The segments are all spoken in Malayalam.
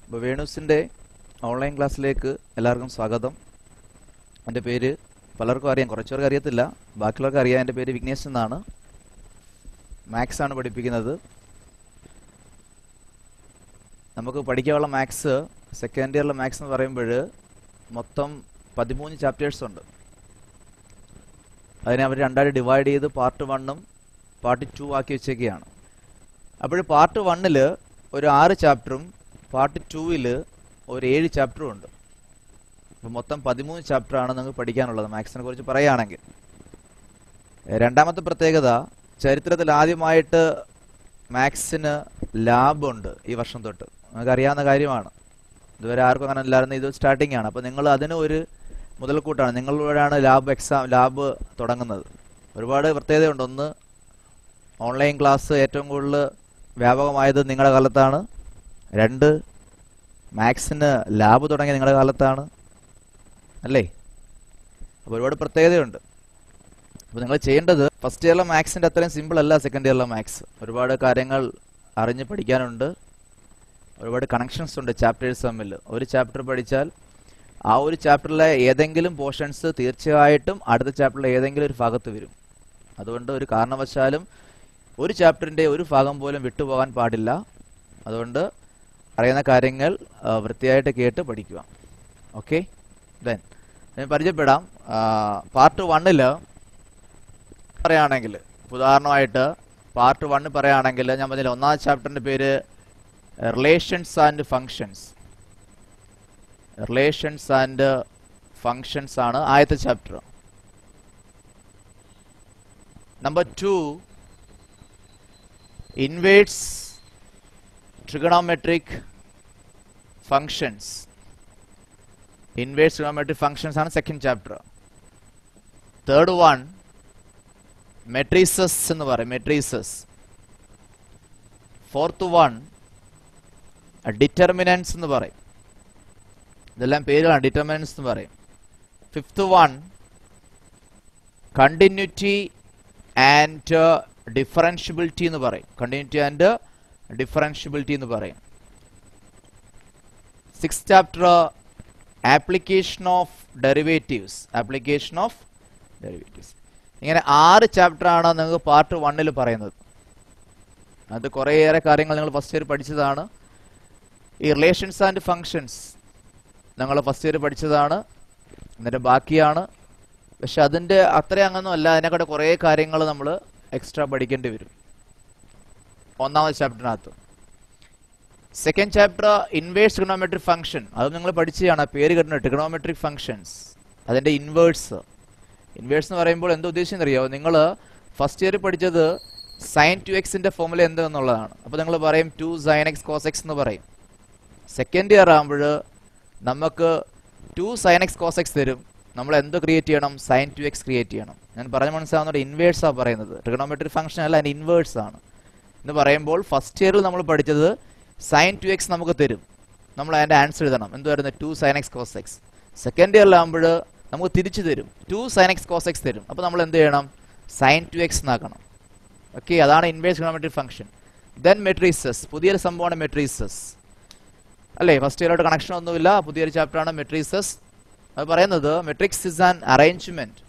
അപ്പോൾ വേണൂസിൻ്റെ ഓൺലൈൻ ക്ലാസ്സിലേക്ക് എല്ലാവർക്കും സ്വാഗതം എൻ്റെ പേര് പലർക്കും അറിയാം കുറച്ചുപേർക്ക് അറിയത്തില്ല ബാക്കിയുള്ളവർക്ക് അറിയാം എൻ്റെ പേര് വിഘ്നേഷ് എന്നാണ് മാത്സ് ആണ് പഠിപ്പിക്കുന്നത് നമുക്ക് പഠിക്കാനുള്ള മാത്സ് സെക്കൻഡ് ഇയറിലെ മാത്സ് എന്ന് പറയുമ്പോൾ മൊത്തം പതിമൂന്ന് ചാപ്റ്റേഴ്സ് ഉണ്ട് അതിനെ അവർ രണ്ടായിട്ട് ഡിവൈഡ് ചെയ്ത് പാർട്ട് വണ്ണും പാർട്ട് ടു ആക്കി വെച്ചേക്കുകയാണ് അപ്പോൾ പാർട്ട് വണ്ണിൽ ഒരു ആറ് ചാപ്റ്ററും പാർട്ട് ടൂവിൽ ഒരു ഏഴ് ചാപ്റ്ററും ഉണ്ട് അപ്പോൾ മൊത്തം പതിമൂന്ന് ചാപ്റ്ററാണ് നിങ്ങൾക്ക് പഠിക്കാനുള്ളത് മാത്സിനെ കുറിച്ച് പറയുകയാണെങ്കിൽ രണ്ടാമത്തെ പ്രത്യേകത ചരിത്രത്തിൽ ആദ്യമായിട്ട് മാത്സിന് ലാബുണ്ട് ഈ വർഷം തൊട്ട് നിങ്ങൾക്ക് അറിയാവുന്ന കാര്യമാണ് ഇതുവരെ ആർക്കും അങ്ങനെ ഇല്ലായിരുന്നു ഇത് സ്റ്റാർട്ടിംഗ് ആണ് അപ്പോൾ നിങ്ങൾ അതിന് ഒരു മുതൽക്കൂട്ടാണ് നിങ്ങളിലൂടെയാണ് ലാബ് എക്സാം ലാബ് തുടങ്ങുന്നത് ഒരുപാട് പ്രത്യേകതയുണ്ട് ഒന്ന് ഓൺലൈൻ ക്ലാസ് ഏറ്റവും കൂടുതൽ വ്യാപകമായത് നിങ്ങളുടെ കാലത്താണ് രണ്ട് മാത്സിന് ലാബ് തുടങ്ങിയ നിങ്ങളുടെ കാലത്താണ് അല്ലേ അപ്പോൾ ഒരുപാട് പ്രത്യേകതയുണ്ട് അപ്പോൾ നിങ്ങൾ ചെയ്യേണ്ടത് ഫസ്റ്റ് ഇയറിലെ മാത്സിൻ്റെ അത്രയും സിമ്പിൾ അല്ല സെക്കൻഡ് ഇയറിലെ മാത്സ് ഒരുപാട് കാര്യങ്ങൾ അറിഞ്ഞ് പഠിക്കാനുണ്ട് ഒരുപാട് കണക്ഷൻസ് ഉണ്ട് ചാപ്റ്റേഴ്സ് തമ്മിൽ ഒരു ചാപ്റ്റർ പഠിച്ചാൽ ആ ഒരു ചാപ്റ്ററിലെ ഏതെങ്കിലും പോർഷൻസ് തീർച്ചയായിട്ടും അടുത്ത ചാപ്റ്ററിലെ ഏതെങ്കിലും ഒരു ഭാഗത്ത് വരും അതുകൊണ്ട് ഒരു കാരണവശാലും ഒരു ചാപ്റ്ററിൻ്റെ ഒരു ഭാഗം പോലും വിട്ടുപോകാൻ പാടില്ല അതുകൊണ്ട് അറിയുന്ന കാര്യങ്ങൾ ആ, വൃത്തിയായിട്ട് കേട്ട് പഠിക്കുക ഓക്കെ ദെൻ ഞാൻ പരിചയപ്പെടാം പാർട്ട് വണ്ണിൽ പറയുകയാണെങ്കിൽ ഉദാഹരണമായിട്ട് പാർട്ട് വണ്ണ് പറയുകയാണെങ്കിൽ ഞാൻ പറഞ്ഞില്ല ഒന്നാം ചാപ്റ്ററിൻ്റെ പേര് relations and functions relations and functions ആണ് ആദ്യത്തെ chapter number two inverse trigonometric functions inverse trigonometric functions ആണ് second chapter third one matrices എന്ന് പറയും മെട്രീസസ് ഫോർത്ത് വൺ ഡിറ്റർമിനൻസ് എന്ന് പറയും ഇതെല്ലാം പേരുകളാണ് ഡിറ്റർമിനൻസ് എന്ന് പറയും fifth one continuity and differentiability എന്ന് പറയും കണ്ടിന്യൂറ്റി ആൻഡ് ഡിഫറൻഷ്യബിലിറ്റി എന്ന് പറയും six chapter application of derivatives application of derivatives ഇങ്ങനെ ആറ് ചാപ്റ്റർ ആണ് നിങ്ങൾക്ക് പാർട്ട് വണ്ണിൽ പറയുന്നത് അത് കുറേയേറെ കാര്യങ്ങൾ നിങ്ങൾ ഫസ്റ്റ് ഇയർ പഠിച്ചതാണ് ഈ റിലേഷൻസ് ആൻഡ് ഫങ്ഷൻസ് ഞങ്ങൾ ഫസ്റ്റ് ഇയർ പഠിച്ചതാണ് എന്നിട്ട് ബാക്കിയാണ് പക്ഷെ അതിൻ്റെ അത്രയും അങ്ങനൊന്നും അല്ല അതിനെക്കാട്ട് കുറേ കാര്യങ്ങൾ നമ്മൾ എക്സ്ട്രാ പഠിക്കേണ്ടി വരും ഒന്നാമത്തെ ചാപ്റ്ററിനകത്ത് second chapter inverse trigonometric function അത് നിങ്ങൾ പഠിച്ചതാണ് ആ പേര് കേട്ടിട്ടുണ്ട് ട്രിഗണോമെട്രിക് ഫംഗ്ഷൻസ് അതിൻ്റെ ഇൻവേഴ്സ് ഇൻവേഴ്സ് എന്ന് പറയുമ്പോൾ എന്താ ഉദ്ദേശിച്ചെന്ന് അറിയാമോ നിങ്ങൾ ഫസ്റ്റ് ഇയർ പഠിച്ചത് സൈൻ ടു എക്സിന്റെ ഫോമുല എന്ത് എന്നുള്ളതാണ് അപ്പോൾ നിങ്ങൾ പറയും two sine X cos x എന്ന് പറയും സെക്കൻഡ് ഇയർ ആകുമ്പോൾ നമുക്ക് two sine X cos x തരും നമ്മൾ എന്ത് ക്രിയേറ്റ് ചെയ്യണം സൈൻ ടു എക്സ് ക്രിയേറ്റ് ചെയ്യണം ഞാൻ പറഞ്ഞ മനസ്സിലാവുന്നത് ഇൻവേഴ്സ് ആണ് പറയുന്നത് ട്രിഗണോമെട്രിക് ഫംഗ്ഷൻ അല്ല അതിന് ഇൻവേഴ്സ് ആണ് എന്ന് പറയുമ്പോൾ ഫസ്റ്റ് ഇയറിൽ നമ്മൾ പഠിച്ചത് സൈൻ ടു എക്സ് നമുക്ക് തരും നമ്മൾ അതിൻ്റെ ആൻസർ എഴുതണം എന്തുവായിരുന്നു two sine X cos x second ഇയറിലാകുമ്പോൾ നമുക്ക് തിരിച്ചു തരും two sine X cos x തരും അപ്പോൾ നമ്മൾ എന്ത് ചെയ്യണം സൈൻ ടു എക്സ് എന്നാക്കണം ഓക്കെ അതാണ് inverse trigonometric function then matrices പുതിയൊരു സംഭവമാണ് മെട്രീസസ് അല്ലേ ഫസ്റ്റ് ഇയറായിട്ട് കണക്ഷൻ ഒന്നുമില്ല പുതിയൊരു ചാപ്റ്ററാണ് മെട്രീസസ് അത് പറയുന്നത് മെട്രിക്സ് ഇസ് ആൻ അറേഞ്ച്മെന്റ്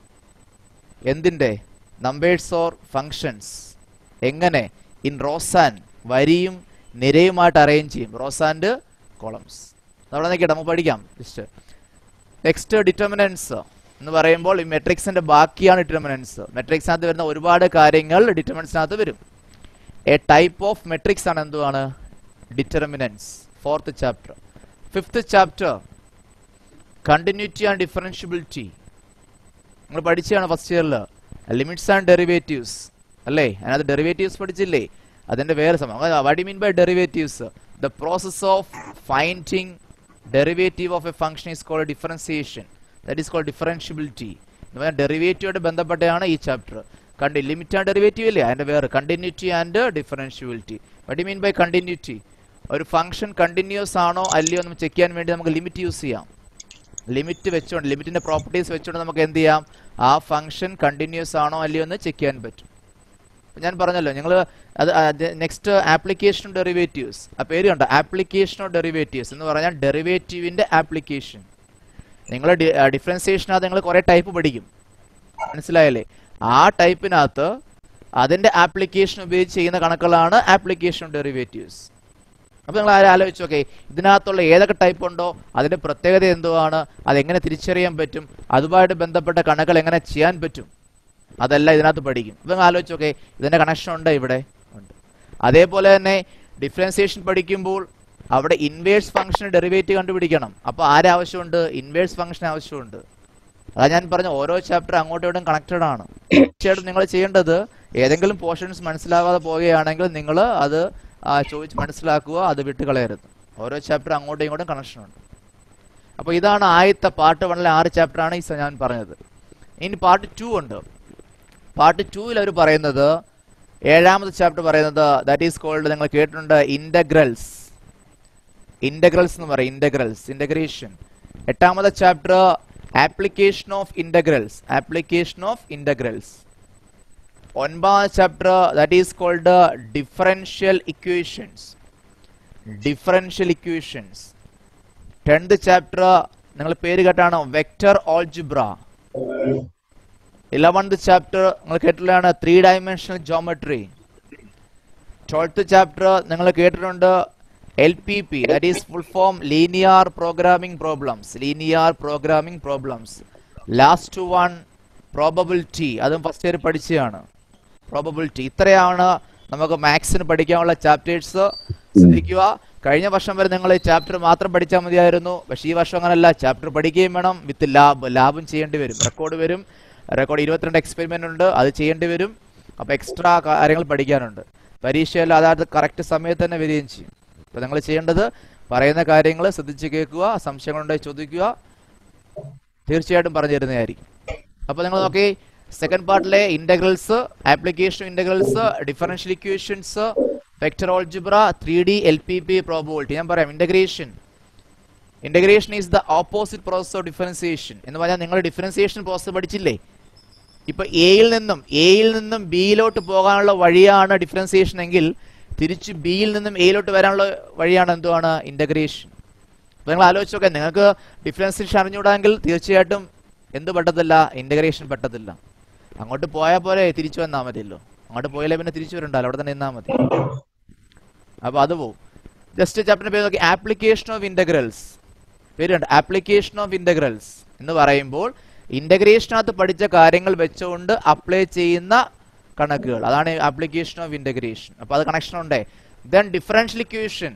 എന്തിൻ്റെ നമ്പേഴ്സ് ഓർ ഫങ്ഷൻസ് എങ്ങനെ ഇൻ റോസാൻ വരിയും നിരയുമായിട്ട് അറേഞ്ച് ചെയ്യും റോസാൻഡ് കോളംസ് അവിടെ നിൽക്കട്ടെ നമുക്ക് പഠിക്കാം ജസ്റ്റ് നെക്സ്റ്റ് ഡിറ്റർമിനൻസ് എന്ന് പറയുമ്പോൾ ഈ മെട്രിക്സിന്റെ ബാക്കിയാണ് ഡിറ്റർമിനൻസ് മെട്രിക്സിനകത്ത് വരുന്ന ഒരുപാട് കാര്യങ്ങൾ ഡിറ്റർമിനൻസിനകത്ത് വരും എ ടൈപ്പ് ഓഫ് മെട്രിക്സ് ആണ് എന്തുവാണ് determinants fourth chapter fifth chapter continuity and differentiability നിങ്ങൾ പഠിച്ചതാണ് ഫസ്റ്റ് ഇയറിൽ ലിമിറ്റ്സ് ആൻഡ് ഡെറിവേറ്റീവ്സ് അല്ലേ അതിനകത്ത് ഡെറിവേറ്റീവ്സ് പഠിച്ചില്ലേ അതിന്റെ വേറെ സമയം what mean by derivatives the process of finding derivative of a function is called differentiation that is called differentiability എന്ന് പറഞ്ഞാൽ ഡെറിവേറ്റീവായിട്ട് ബന്ധപ്പെട്ടാണ് ഈ ചാപ്റ്റർ കണ്ടി ലിമിറ്റ് ആൻഡ് ഡെറിവേറ്റീവ് ഇല്ലേ അതിന്റെ വേറെ continuity and differentiability what mean by continuity ഒരു ഫംഗ്ഷൻ കണ്ടിന്യൂസ് ആണോ അല്ലയോ എന്ന് ചെക്ക് ചെയ്യാൻ വേണ്ടി നമുക്ക് ലിമിറ്റ് യൂസ് ചെയ്യാം ലിമിറ്റ് വെച്ചുകൊണ്ട് ലിമിറ്റിന്റെ പ്രോപ്പർട്ടീസ് വെച്ചുകൊണ്ട് നമുക്ക് എന്ത് ചെയ്യാം ആ ഫംഗ്ഷൻ കണ്ടിന്യൂസ് ആണോ അല്ലയോ എന്ന് ചെക്ക് ചെയ്യാൻ പറ്റും ഞാൻ പറഞ്ഞല്ലോ നിങ്ങൾ അത് നെക്സ്റ്റ് ആപ്ലിക്കേഷൻ ഓഫ് ഡെറിവേറ്റീവ്സ് ആ പേര് കണ്ടോ ആപ്ലിക്കേഷൻ ഓഫ് ഡെറിവേറ്റീവ്സ് എന്ന് പറഞ്ഞാൽ ഡെറിവേറ്റീവിന്റെ ആപ്ലിക്കേഷൻ നിങ്ങൾ ഡിഫറൻസിയേഷനകത്ത് നിങ്ങൾ കുറേ ടൈപ്പ് പഠിക്കും മനസ്സിലായല്ലേ ആ ടൈപ്പിനകത്ത് അതിന്റെ ആപ്ലിക്കേഷൻ ഉപയോഗിച്ച് ചെയ്യുന്ന കണക്കുകളാണ് ആപ്ലിക്കേഷൻ ഓഫ് ഡെറിവേറ്റീവ്സ് അപ്പോൾ നിങ്ങൾ ആരും ആലോചിച്ച് നോക്കേ ഇതിനകത്തുള്ള ഏതൊക്കെ ടൈപ്പ് ഉണ്ടോ അതിന്റെ പ്രത്യേകത എന്തുവാണ് അതെങ്ങനെ തിരിച്ചറിയാൻ പറ്റും അതുമായിട്ട് ബന്ധപ്പെട്ട കണക്കുകൾ എങ്ങനെ ചെയ്യാൻ പറ്റും അതെല്ലാം ഇതിനകത്ത് പഠിക്കും അപ്പോൾ നിങ്ങൾ ആലോചിച്ച് നോക്കേ ഇതിന്റെ കണക്ഷൻ ഉണ്ട് ഇവിടെ ഉണ്ട് അതേപോലെ തന്നെ ഡിഫറൻസിയേഷൻ പഠിക്കുമ്പോൾ അവിടെ ഇൻവേഴ്സ് ഫംഗ്ഷൻ ഡെറിവേറ്റീവ് കണ്ടുപിടിക്കണം അപ്പോൾ ആരാവശ്യമുണ്ട് ഇൻവേഴ്സ് ഫംഗ്ഷൻ ആവശ്യമുണ്ട് അതാ ഞാൻ പറഞ്ഞ ഓരോ ചാപ്റ്റർ അങ്ങോട്ടും ഇവിടെയും കണക്റ്റഡ് ആണ് തീർച്ചയായിട്ടും നിങ്ങൾ ചെയ്യേണ്ടത് ഏതെങ്കിലും പോർഷൻസ് മനസ്സിലാവാതെ പോവുകയാണെങ്കിൽ നിങ്ങൾ അത് ആ, ചോദിച്ച് മനസ്സിലാക്കുക അത് വിട്ടുകളയരുത് ഓരോ ചാപ്റ്റർ അങ്ങോട്ടും ഇങ്ങോട്ടും കണക്ഷൻ ഉണ്ട് അപ്പോൾ ഇതാണ് ആദ്യത്തെ പാർട്ട് വണ്ണിലെ ആറ് ചാപ്റ്റർ ആണ് ഈ സ- ഞാൻ പറഞ്ഞത് ഇനി പാർട്ട് ടു ഉണ്ട് പാർട്ട് ടൂവിൽ അവർ പറയുന്നത് ഏഴാമത്തെ ചാപ്റ്റർ പറയുന്നത് ദാറ്റ് ഈസ് കോൾഡ് നിങ്ങൾ കേട്ടിട്ടുണ്ട് ഇന്റഗ്രൽസ് ഇന്റഗ്രൽസ് എന്ന് പറയും ഇന്റഗ്രൽസ് ഇന്റഗ്രേഷൻ എട്ടാമത്തെ chapter application of integrals application of integrals ഒൻപതാം chapter that is called differential equations differential equations tenth chapter നിങ്ങൾ പേര് കേട്ടാണ് വെക്റ്റർ ഓൾജിബ്ര ഇലവൻത് ചാപ്റ്റർ നിങ്ങൾ കേട്ടിട്ടുള്ളതാണ് three dimensional geometry twelfth chapter നിങ്ങൾ കേട്ടിട്ടുണ്ട് L P P that is full form linear programming problems linear programming problems last one probability അതും ഫസ്റ്റ് ഇയർ പഠിച്ചതാണ് പ്രോബബിലിറ്റി ഇത്രയാണ് നമുക്ക് മാത്സിന് പഠിക്കാനുള്ള ചാപ്റ്റേഴ്സ് ശ്രദ്ധിക്കുക കഴിഞ്ഞ വർഷം വരെ നിങ്ങൾ ഈ ചാപ്റ്റർ മാത്രം പഠിച്ചാൽ മതിയായിരുന്നു പക്ഷേ ഈ വർഷം അങ്ങനല്ല ചാപ്റ്റർ പഠിക്കുകയും വേണം വിത്ത് ലാബ് ലാബും ചെയ്യേണ്ടി വരും റെക്കോർഡ് വരും റെക്കോർഡ് ഇരുപത്തിരണ്ട് എക്സ്പെരിമെന്റ് ഉണ്ട് അത് ചെയ്യേണ്ടി വരും അപ്പോൾ എക്സ്ട്രാ കാര്യങ്ങൾ പഠിക്കാനുണ്ട് പരീക്ഷയിൽ അതായത് കറക്റ്റ് സമയത്ത് തന്നെ വരികയും ചെയ്യും അപ്പോൾ നിങ്ങൾ ചെയ്യേണ്ടത് പറയുന്ന കാര്യങ്ങൾ ശ്രദ്ധിച്ച് കേൾക്കുക സംശയങ്ങളുണ്ടെങ്കിൽ ചോദിക്കുക തീർച്ചയായിട്ടും പറഞ്ഞു തരുന്നതായിരിക്കും അപ്പോൾ നിങ്ങൾ നോക്കി സെക്കൻഡ് പാർട്ടിലെ integrals application integrals differential equations vector algebra three D L P P probability ഞാൻ പറയാം integration integration is the opposite process of differentiation എന്ന് പറഞ്ഞാൽ നിങ്ങൾ ഡിഫറൻസിയേഷൻ പ്രോസസ് പഠിച്ചില്ലേ ഇപ്പൊ എയിൽ നിന്നും എയിൽ നിന്നും ബിയിലോട്ട് പോകാനുള്ള വഴിയാണ് ഡിഫറൻസിയേഷൻ എങ്കിൽ തിരിച്ച് ബിയിൽ നിന്നും എയിലോട്ട് വരാനുള്ള വഴിയാണ് എന്തുവാണ് ഇന്റഗ്രേഷൻ അപ്പൊ നിങ്ങൾ ആലോചിച്ച് നോക്കാം നിങ്ങൾക്ക് ഡിഫറൻസിയേഷൻ അറിഞ്ഞുകൂടാങ്കിൽ തീർച്ചയായിട്ടും എന്ത് പറ്റത്തില്ല ഇന്റഗ്രേഷൻ പറ്റത്തില്ല അങ്ങോട്ട് പോയാൽ പോലെ തിരിച്ചു വന്നാൽ മതിയല്ലോ അങ്ങോട്ട് പോയാലേ പിന്നെ തിരിച്ചു വരണ്ടല്ലോ അവിടെ തന്നെ നിന്നാൽ മതി അപ്പൊ അത് പോവും ജസ്റ്റ് ചാപ്റ്ററിന്റെ പേര് നോക്കി ആപ്ലിക്കേഷൻ ഓഫ് ഇന്റഗ്രൽസ് പേര് കണ്ട് ആപ്ലിക്കേഷൻ ഓഫ് ഇന്റഗ്രൽസ് എന്ന് പറയുമ്പോൾ ഇന്റഗ്രേഷനകത്ത് പഠിച്ച കാര്യങ്ങൾ വെച്ചുകൊണ്ട് അപ്ലൈ ചെയ്യുന്ന കണക്കുകൾ അതാണ് ആപ്ലിക്കേഷൻ ഓഫ് ഇന്റഗ്രേഷൻ അപ്പൊ അത് കണക്ഷൻ ഉണ്ടേ then differential equation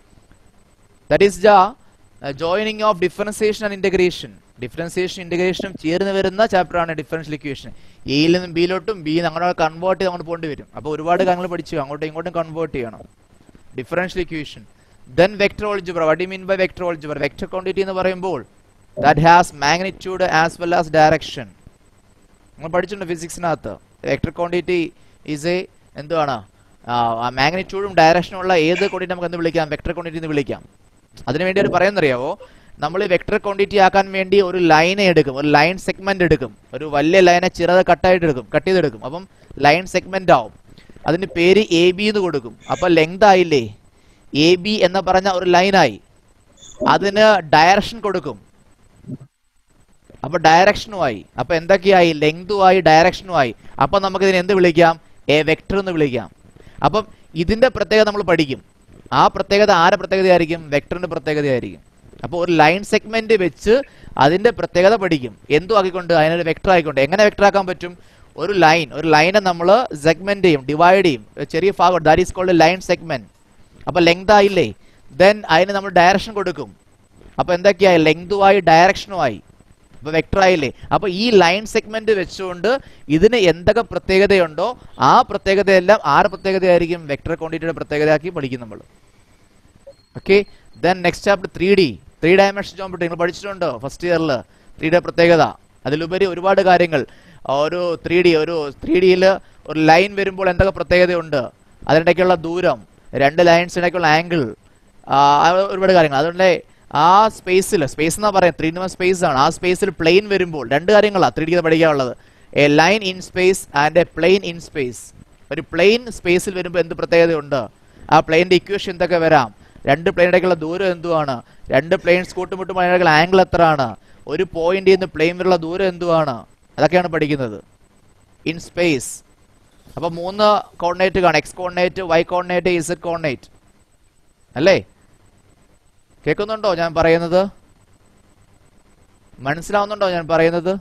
that is the joining of differentiation and integration differentiation ഇന്റഗ്രേഷനും ചേർന്ന് വരുന്ന ചാപ്റ്റർ ആണ് ഡിഫറൻഷ്യൽ ഇക്വേഷൻ എയിൽ നിന്നും ബിയിലോട്ടും ബി അങ്ങനെ കൺവേർട്ട് ചെയ്ത് അങ്ങോട്ട് പോകേണ്ടി വരും അപ്പോൾ ഒരുപാട് കാര്യങ്ങൾ പഠിച്ചു അങ്ങോട്ടും ഇങ്ങോട്ടും കൺവേർട്ട് ചെയ്യണം differential equation then vector algebra what mean by vector algebra vector quantity എന്ന് പറയുമ്പോൾ that has magnitude as well as direction നമ്മൾ പഠിച്ചിട്ടുണ്ട് ഫിസിക്സിനകത്ത് വെക്ടർ ക്വാണ്ടിറ്റി ഈസ് എ എന്തുവാണ് മാഗ്നിറ്റ്യൂഡും ഡയറക്ഷനും ഉള്ള ഏത് ക്വാണ്ടിറ്റി നമുക്ക് എന്ത് വിളിക്കാം വെക്ടർ ക്വാണ്ടിറ്റി എന്ന് വിളിക്കാം അതിനു വേണ്ടി അവർ പറയുന്നറിയാവോ നമ്മൾ ഈ വെക്ടർ ക്വാണ്ടിറ്റി ആക്കാൻ വേണ്ടി ഒരു ലൈനെ എടുക്കും ഒരു ലൈൻ സെഗ്മെന്റ് എടുക്കും ഒരു വലിയ ലൈനെ ചെറുത് കട്ടായിട്ട് എടുക്കും കട്ട് ചെയ്തെടുക്കും അപ്പം ലൈൻ സെഗ്മെന്റ് ആവും അതിന് പേര് എ ബി എന്ന് കൊടുക്കും അപ്പൊ ലെങ്ത് ആയില്ലേ എ ബി എന്ന് പറഞ്ഞ ഒരു ലൈനായി അതിന് ഡയറക്ഷൻ കൊടുക്കും അപ്പൊ ഡയറക്ഷനുമായി അപ്പൊ എന്തൊക്കെയായി ലെങ്തുമായി ഡയറക്ഷനുമായി അപ്പൊ നമുക്ക് ഇതിനെ എന്ത് വിളിക്കാം എ വെക്ടർ എന്ന് വിളിക്കാം അപ്പം ഇതിന്റെ പ്രത്യേകത നമ്മൾ പഠിക്കും ആ പ്രത്യേകത ആരുടെ പ്രത്യേകതയായിരിക്കും വെക്ടറിന്റെ പ്രത്യേകതയായിരിക്കും അപ്പോൾ ഒരു ലൈൻ സെഗ്മെന്റ് വെച്ച് അതിന്റെ പ്രത്യേകത പഠിക്കും എന്തു ആക്കിക്കൊണ്ട് അതിനൊരു വെക്ടർ ആയിക്കൊണ്ട് എങ്ങനെ വെക്ടർ ആക്കാൻ പറ്റും ഒരു ലൈൻ ഒരു ലൈനെ നമ്മൾ സെഗ്മെന്റ് ചെയ്യും ഡിവൈഡ് ചെയ്യും ഒരു ചെറിയ ഭാഗം that is called line segment അപ്പൊ ലെങ്ത് ആയില്ലേ ദെൻ അതിന് നമ്മൾ ഡയറക്ഷൻ കൊടുക്കും അപ്പൊ എന്തൊക്കെയായി ലെങ്തുമായി ഡയറക്ഷനുമായി അപ്പൊ വെക്ടർ ആയില്ലേ അപ്പൊ ഈ ലൈൻ സെഗ്മെന്റ് വെച്ചുകൊണ്ട് ഇതിന് എന്തൊക്കെ പ്രത്യേകതയുണ്ടോ ആ പ്രത്യേകതയെല്ലാം ആറ് പ്രത്യേകതയായിരിക്കും വെക്ടർ ക്വാണ്ടിറ്റിയുടെ പ്രത്യേകതയാക്കി പഠിക്കും നമ്മൾ okay then next chapter three D three dimension geometry നിങ്ങൾ പഠിച്ചിട്ടുണ്ടോ ഫസ്റ്റ് ഇയറിൽ ത്രീ ഡി പ്രത്യേകത അതിലുപരി ഒരുപാട് കാര്യങ്ങൾ ഒരു ത്രീ ഡി ഒരു ത്രീ ഡിയിൽ ഒരു ലൈൻ വരുമ്പോൾ എന്തൊക്കെ പ്രത്യേകതയുണ്ട് അതിനിടയ്ക്കുള്ള ദൂരം രണ്ട് ലൈൻസിനിടയ്ക്കുള്ള ആംഗിൾ ഒരുപാട് കാര്യങ്ങൾ അതുകൊണ്ട് ആ സ്പേസിൽ സ്പേസ് എന്നാ പറയാം ത്രീ ഡി സ്പേസ് ആണ് ആ സ്പേസിൽ പ്ലെയിൻ വരുമ്പോൾ രണ്ട് കാര്യങ്ങളാണ് ത്രീ ഡി പഠിക്കാനുള്ളത് a line in space and a plane in space ഒരു പ്ലെയിൻ സ്പേസിൽ വരുമ്പോൾ എന്ത് പ്രത്യേകതയുണ്ട് ആ പ്ലെയിൻ്റെ ഇക്വേഷൻ എന്തൊക്കെ വരാം രണ്ട് പ്ലെയിനിടയ്ക്കുള്ള ദൂരം എന്തുവാണ് രണ്ട് പ്ലെയിൻസ് കൂട്ടുമുട്ടുമ്പോൾ അതിനിടയ്ക്കുള്ള ആംഗിൾ എത്രയാണ് ഒരു പോയിന്റിൽ നിന്ന് പ്ലെയിൻ വരെയുള്ള ദൂരം എന്തുവാണ് അതൊക്കെയാണ് പഠിക്കുന്നത് ഇൻ സ്പേസ് അപ്പോൾ മൂന്ന് കോർഡിനേറ്റ് കാണാം X coordinate Y coordinate Z coordinate അല്ലേ കേൾക്കുന്നുണ്ടോ ഞാൻ പറയുന്നത് മനസ്സിലാവുന്നുണ്ടോ ഞാൻ പറയുന്നത്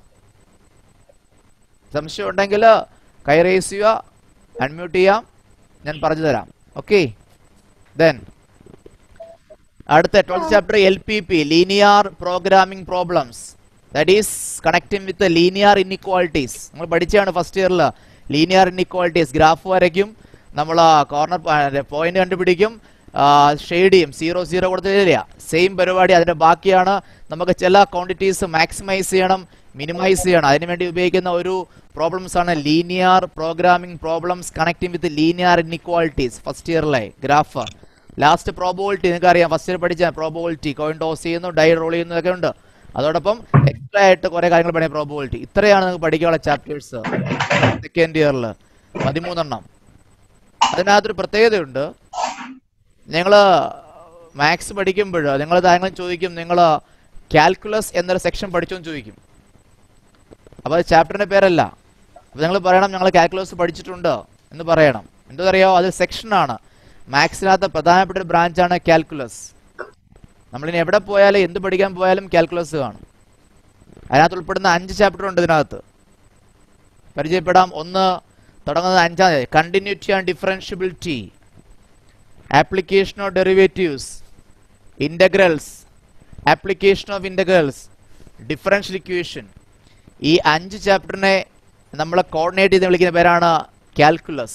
സംശയം ഉണ്ടെങ്കിൽ കൈ റേസ് ചെയ്യുക അൺമ്യൂട്ട് ചെയ്യാം ഞാൻ പറഞ്ഞു തരാം ഓക്കെ ദെൻ അടുത്ത twelfth chapter L P P linear programming problems that is connecting with linear inequalities നമ്മൾ പഠിച്ചതാണ് ഫസ്റ്റ് ഇയറിൽ ലീനിയർ ഇൻഇക്വാളിറ്റീസ് ഗ്രാഫ് വരയ്ക്കും നമ്മൾ കോർണർ പോയിന്റ് കണ്ടുപിടിക്കും ഷെയ്ഡ് ചെയ്യും സീറോ സീറോ കൊടുത്തില്ല സെയിം പരിപാടി അതിന്റെ ബാക്കിയാണ് നമുക്ക് ചില ക്വാണ്ടിറ്റീസ് മാക്സിമൈസ് ചെയ്യണം മിനിമൈസ് ചെയ്യണം അതിനുവേണ്ടി ഉപയോഗിക്കുന്ന ഒരു പ്രോബ്ലംസ് ആണ് linear programming problems connecting with linear inequalities first ഇയറിലെ ഗ്രാഫ് ലാസ്റ്റ് പ്രോബോളിറ്റി നിങ്ങൾക്ക് അറിയാം ഫസ്റ്റ് ഇയർ പഠിച്ച പ്രോബോളിറ്റി കോയിൻ ടോസ് ചെയ്യുന്നു ഡൈ റോൾ ചെയ്യുന്നു ഒക്കെ ഉണ്ട് അതോടൊപ്പം എക്സ്ട്രാ ആയിട്ട് കുറെ കാര്യങ്ങൾ പഠിക്കും പ്രോബോളിറ്റി ഇത്രയാണ് നിങ്ങൾക്ക് പഠിക്കാനുള്ള ചാപ്റ്റേഴ്സ് സെക്കൻഡ് ഇയറിൽ പതിമൂന്നെണ്ണം അതിനകത്തൊരു പ്രത്യേകതയുണ്ട് നിങ്ങൾ മാത്സ് പഠിക്കുമ്പോൾ നിങ്ങൾ താങ്കളും ചോദിക്കും നിങ്ങൾ കാൽക്കുലസ് എന്നൊരു സെക്ഷൻ പഠിച്ചോന്ന് ചോദിക്കും അപ്പോൾ അത് ചാപ്റ്ററിന്റെ പേരല്ല അപ്പോൾ നിങ്ങൾ പറയണം ഞങ്ങൾ കാൽക്കുലസ് പഠിച്ചിട്ടുണ്ട് എന്ന് പറയണം എന്തറിയാമോ അത് സെക്ഷനാണ് മാത്സിനകത്ത് പ്രധാനപ്പെട്ട ഒരു ബ്രാഞ്ചാണ് കാൽക്കുലസ് നമ്മളിനി എവിടെ പോയാലും എന്ത് പഠിക്കാൻ പോയാലും കാൽക്കുലസ് കാണും അതിനകത്ത് ഉൾപ്പെടുന്ന അഞ്ച് ചാപ്റ്റർ ഉണ്ട് ഇതിനകത്ത് പരിചയപ്പെടാം ഒന്ന് തുടങ്ങുന്നത് അഞ്ചാം continuity and differentiability application of derivatives integrals application of integrals differential equation ഈ അഞ്ച് ചാപ്റ്ററിനെ നമ്മൾ കോർഡിനേറ്റ് ചെയ്ത് വിളിക്കുന്ന പേരാണ് കാൽക്കുലസ്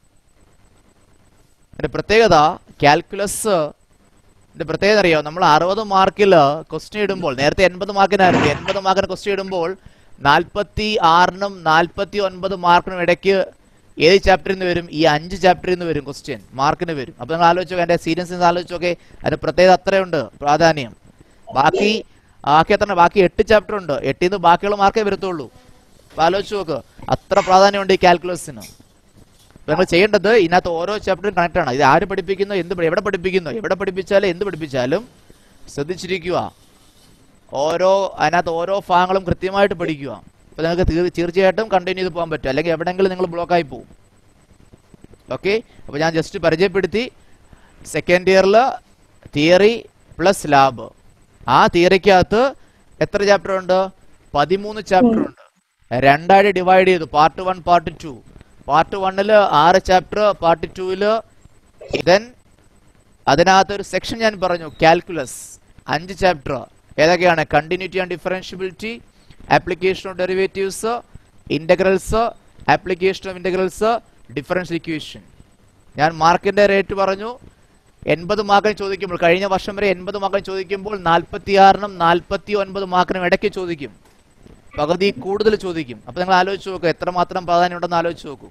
അതിന്റെ പ്രത്യേകത കാൽക്കുലസ് പ്രത്യേകത അറിയോ നമ്മൾ അറുപത് മാർക്കിൽ ക്വസ്റ്റ്യൻ ഇടുമ്പോൾ നേരത്തെ എൺപത് മാർക്കിനായിരുന്നു എൺപത് മാർക്കിന് ക്വസ്റ്റ്യൻ ഇടുമ്പോൾ നാൽപ്പത്തി ആറിനും നാൽപ്പത്തി ഒൻപത് മാർക്കിനും ഇടയ്ക്ക് ഏത് ചാപ്റ്ററിൽ നിന്ന് വരും ഈ അഞ്ച് ചാപ്റ്ററിൽ നിന്ന് വരും ക്വസ്റ്റ്യൻ മാർക്കിന് വരും അപ്പോൾ നിങ്ങൾ ആലോചിച്ച് നോക്കുക എൻ്റെ സീരിയസ് ആലോചിച്ച് നോക്കെ അതിന് പ്രത്യേകത അത്രയുണ്ട് പ്രാധാന്യം ബാക്കി ബാക്കി എത്ര ബാക്കി എട്ട് ചാപ്റ്റർ ഉണ്ട് എട്ടിൽ നിന്ന് ബാക്കിയുള്ള മാർക്കേ വരത്തുള്ളൂ അപ്പോൾ ആലോചിച്ച് നോക്ക് അത്ര പ്രാധാന്യമുണ്ട് ഈ കാൽക്കുലസിന് അപ്പോൾ നമ്മൾ ചെയ്യേണ്ടത് ഇതിനകത്ത് ഓരോ ചാപ്റ്ററും കണക്ട് ആണ് ഇത് ആര് പഠിപ്പിക്കുന്നു എന്ത് പഠി- എവിടെ പഠിപ്പിക്കുന്നു എവിടെ പഠിപ്പിച്ചാലും എന്ത് പഠിപ്പിച്ചാലും ശ്രദ്ധിച്ചിരിക്കുക ഓരോ അതിനകത്ത് ഓരോ ഭാഗങ്ങളും കൃത്യമായിട്ട് പഠിക്കുക അപ്പോൾ നിങ്ങൾക്ക് തീർ- തീർച്ചയായിട്ടും കണ്ടിന്യൂ ചെയ്ത് പോകാൻ പറ്റും അല്ലെങ്കിൽ എവിടെയെങ്കിലും നിങ്ങൾ ബ്ലോക്കായി പോകും ഓക്കെ അപ്പോൾ ഞാൻ ജസ്റ്റ് പരിചയപ്പെടുത്തി സെക്കൻഡ് ഇയറിൽ തിയറി പ്ലസ് ലാബ് ആ തിയറിക്കകത്ത് എത്ര ചാപ്റ്റർ ഉണ്ട് പതിമൂന്ന് ചാപ്റ്റർ ഉണ്ട് രണ്ടായിട്ട് ഡിവൈഡ് ചെയ്തു part one part two part വണ്ണില് ആറ് ചാപ്റ്റർ പാർട്ട് ടൂവില് ദെൻ അതിനകത്ത് ഒരു സെക്ഷൻ ഞാൻ പറഞ്ഞു കാൽക്കുലസ് അഞ്ച് ചാപ്റ്റർ ഏതൊക്കെയാണ് continuity and differentiability application of derivatives integrals application of integrals differential equation ഞാൻ മാർക്കിന്റെ റേറ്റ് പറഞ്ഞു എൺപത് മാർക്കിന് ചോദിക്കുമ്പോൾ കഴിഞ്ഞ വർഷം വരെ എൺപത് മാർക്കിന് ചോദിക്കുമ്പോൾ നാൽപ്പത്തി ആറിനും നാൽപ്പത്തി ഒൻപത് മാർക്കിനും ഇടയ്ക്ക് ചോദിക്കും പകുതി കൂടുതൽ ചോദിക്കും അപ്പൊ നിങ്ങൾ ആലോചിച്ച് നോക്കുക എത്രമാത്രം പ്രാധാന്യം ഉണ്ടെന്ന് ആലോചിച്ച് നോക്കൂ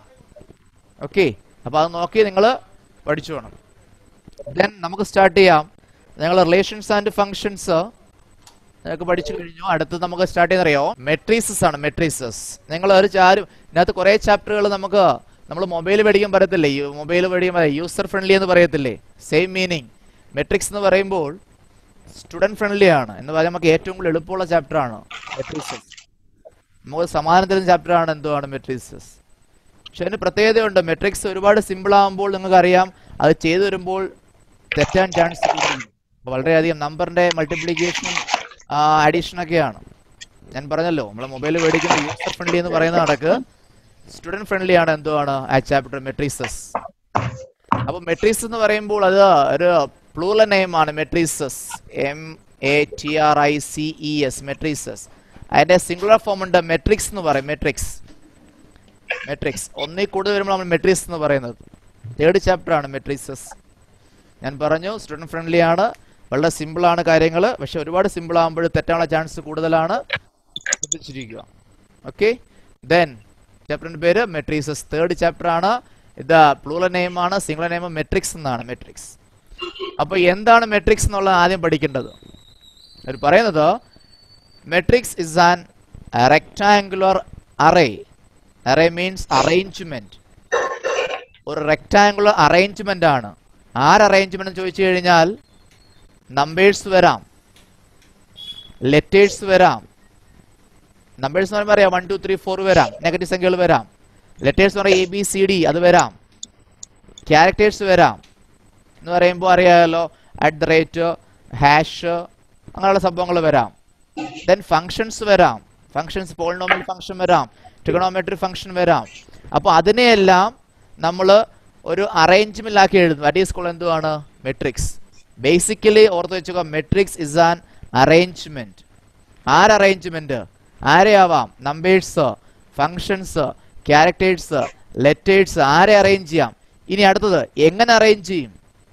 ഓക്കെ അപ്പൊ അത് നോക്കി നിങ്ങൾ പഠിച്ചു വേണം ദെൻ നമുക്ക് സ്റ്റാർട്ട് ചെയ്യാം നിങ്ങൾ റിലേഷൻസ് ആൻഡ് ഫങ്ഷൻസ് നിങ്ങൾക്ക് പഠിച്ചു കഴിഞ്ഞു അടുത്ത് നമുക്ക് സ്റ്റാർട്ട് ചെയ്യുന്നറിയോ മെട്രീസസ് ആണ് മെട്രീസസ് നിങ്ങൾ ഒരു ചാരും ഇതിനകത്ത് കുറേ ചാപ്റ്ററുകൾ നമുക്ക് നമ്മൾ മൊബൈൽ പഠിക്കാൻ പറയത്തില്ലേ മൊബൈൽ പഠിക്കാൻ യൂസർ ഫ്രണ്ട്ലി എന്ന് പറയത്തില്ലേ സെയിം മീനിങ് മെട്രിക്സ് എന്ന് പറയുമ്പോൾ സ്റ്റുഡൻറ് ഫ്രണ്ട്ലി ആണ് എന്ന് പറയാൻ നമുക്ക് ഏറ്റവും കൂടുതൽ എളുപ്പമുള്ള ചാപ്റ്റർ ആണ് മെട്രീസസ് നമുക്ക് സമാധാനം തരുന്ന ചാപ്റ്റർ ആണ് എന്തുവാണ് മെട്രീസസ് പക്ഷെ അതിന് പ്രത്യേകതയുണ്ട് മെട്രിക്സ് ഒരുപാട് സിമ്പിൾ ആകുമ്പോൾ നിങ്ങൾക്ക് അറിയാം അത് ചെയ്തു വരുമ്പോൾ തെറ്റാൻ ചാൻസ് വളരെയധികം നമ്പറിന്റെ മൾട്ടിപ്ലിക്കേഷനും അഡീഷനൊക്കെയാണ് ഞാൻ പറഞ്ഞല്ലോ നമ്മൾ മൊബൈൽ മേടിക്കുന്ന യൂസർ ഫ്രണ്ട്ലി എന്ന് പറയുന്ന നടക്ക് സ്റ്റുഡന്റ് ഫ്രണ്ട്ലി ആണ് എന്തുവാണ് ആ ചാപ്റ്റർ മെട്രീസസ് അപ്പൊ മെട്രീസ് എന്ന് പറയുമ്പോൾ അത് ഒരു പ്ലൂറൽ നെയിം ആണ് matrices M A T R I C E S matrices അതിന്റെ സിംഗുലർ ഫോം ഉണ്ട് മെട്രിക്സ് എന്ന് പറയും മെട്രിക്സ് മെട്രിക്സ് ഒന്നിൽ കൂടുതൽ വരുമ്പോൾ നമ്മൾ മെട്രിക്സ് എന്ന് പറയുന്നത് തേർഡ് ചാപ്റ്റർ ആണ് മെട്രീസസ് ഞാൻ പറഞ്ഞു സ്റ്റുഡൻറ് ഫ്രണ്ട്ലി ആണ് വളരെ സിമ്പിൾ ആണ് കാര്യങ്ങൾ പക്ഷെ ഒരുപാട് സിമ്പിൾ ആകുമ്പോൾ തെറ്റാനുള്ള ചാൻസ് കൂടുതലാണ് ശ്രദ്ധിച്ചിരിക്കുക ഓക്കെ ദെൻ ചാപ്റ്ററിന്റെ പേര് മെട്രീസസ് തേർഡ് ചാപ്റ്റർ ആണ് ഇത് പ്ലൂറൽ നെയിം ആണ് സിംഗിൾ നെയിം മെട്രിക്സ് എന്നാണ് മെട്രിക്സ് അപ്പൊ എന്താണ് മെട്രിക്സ് എന്നുള്ളത് ആദ്യം പഠിക്കേണ്ടത് അവർ പറയുന്നത് matrix is an rectangular array array means arrangement ഒരു റെക്ടാങ്കുലർ അറേഞ്ച്മെന്റ് ആണ് ആര് അറേഞ്ച്മെന്റ് എന്ന് ചോദിച്ചു കഴിഞ്ഞാൽ നമ്പേഴ്സ് വരാം ലെറ്റേഴ്സ് വരാം നമ്പേഴ്സ് എന്ന് പറയുമ്പോൾ അറിയാം വൺ ടു ത്രീ ഫോർ വരാം നെഗറ്റീവ് സംഖ്യകൾ വരാം ലെറ്റേഴ്സ് എന്ന് പറയുമ്പോൾ എ ബി സി ഡി അത് വരാം ക്യാരക്ടേഴ്സ് വരാം എന്ന് പറയുമ്പോൾ അറിയാമല്ലോ അറ്റ് ദ റേറ്റ് ഹാഷ് അങ്ങനെയുള്ള സംഭവങ്ങൾ വരാം ദെൻ ഫങ്ഷൻസ് വരാം ഫങ്ഷൻസ് പോളിനോമിയൽ ഫങ്ഷൻ വരാം ട്രിഗണോമെട്രി ഫങ്ഷൻ വരാം അപ്പോൾ അതിനെയെല്ലാം നമ്മൾ ഒരു അറേഞ്ച്മെന്റിലാക്കി എഴുതും ദാറ്റ് ഈസ് കോൾ എന്തുവാണ് മെട്രിക്സ് ബേസിക്കലി ഓർത്ത് വെച്ചുക മെട്രിക്സ് ഇസ് ആൻ അറേഞ്ച്മെന്റ് ആര് അറേഞ്ച്മെന്റ് ആരെയാവാം നമ്പേഴ്സ് ഫങ്ഷൻസ് ക്യാരക്ടേഴ്സ് ലെറ്റേഴ്സ് ആരെ അറേഞ്ച് ചെയ്യാം ഇനി അടുത്തത് എങ്ങനെ അറേഞ്ച് ചെയ്യും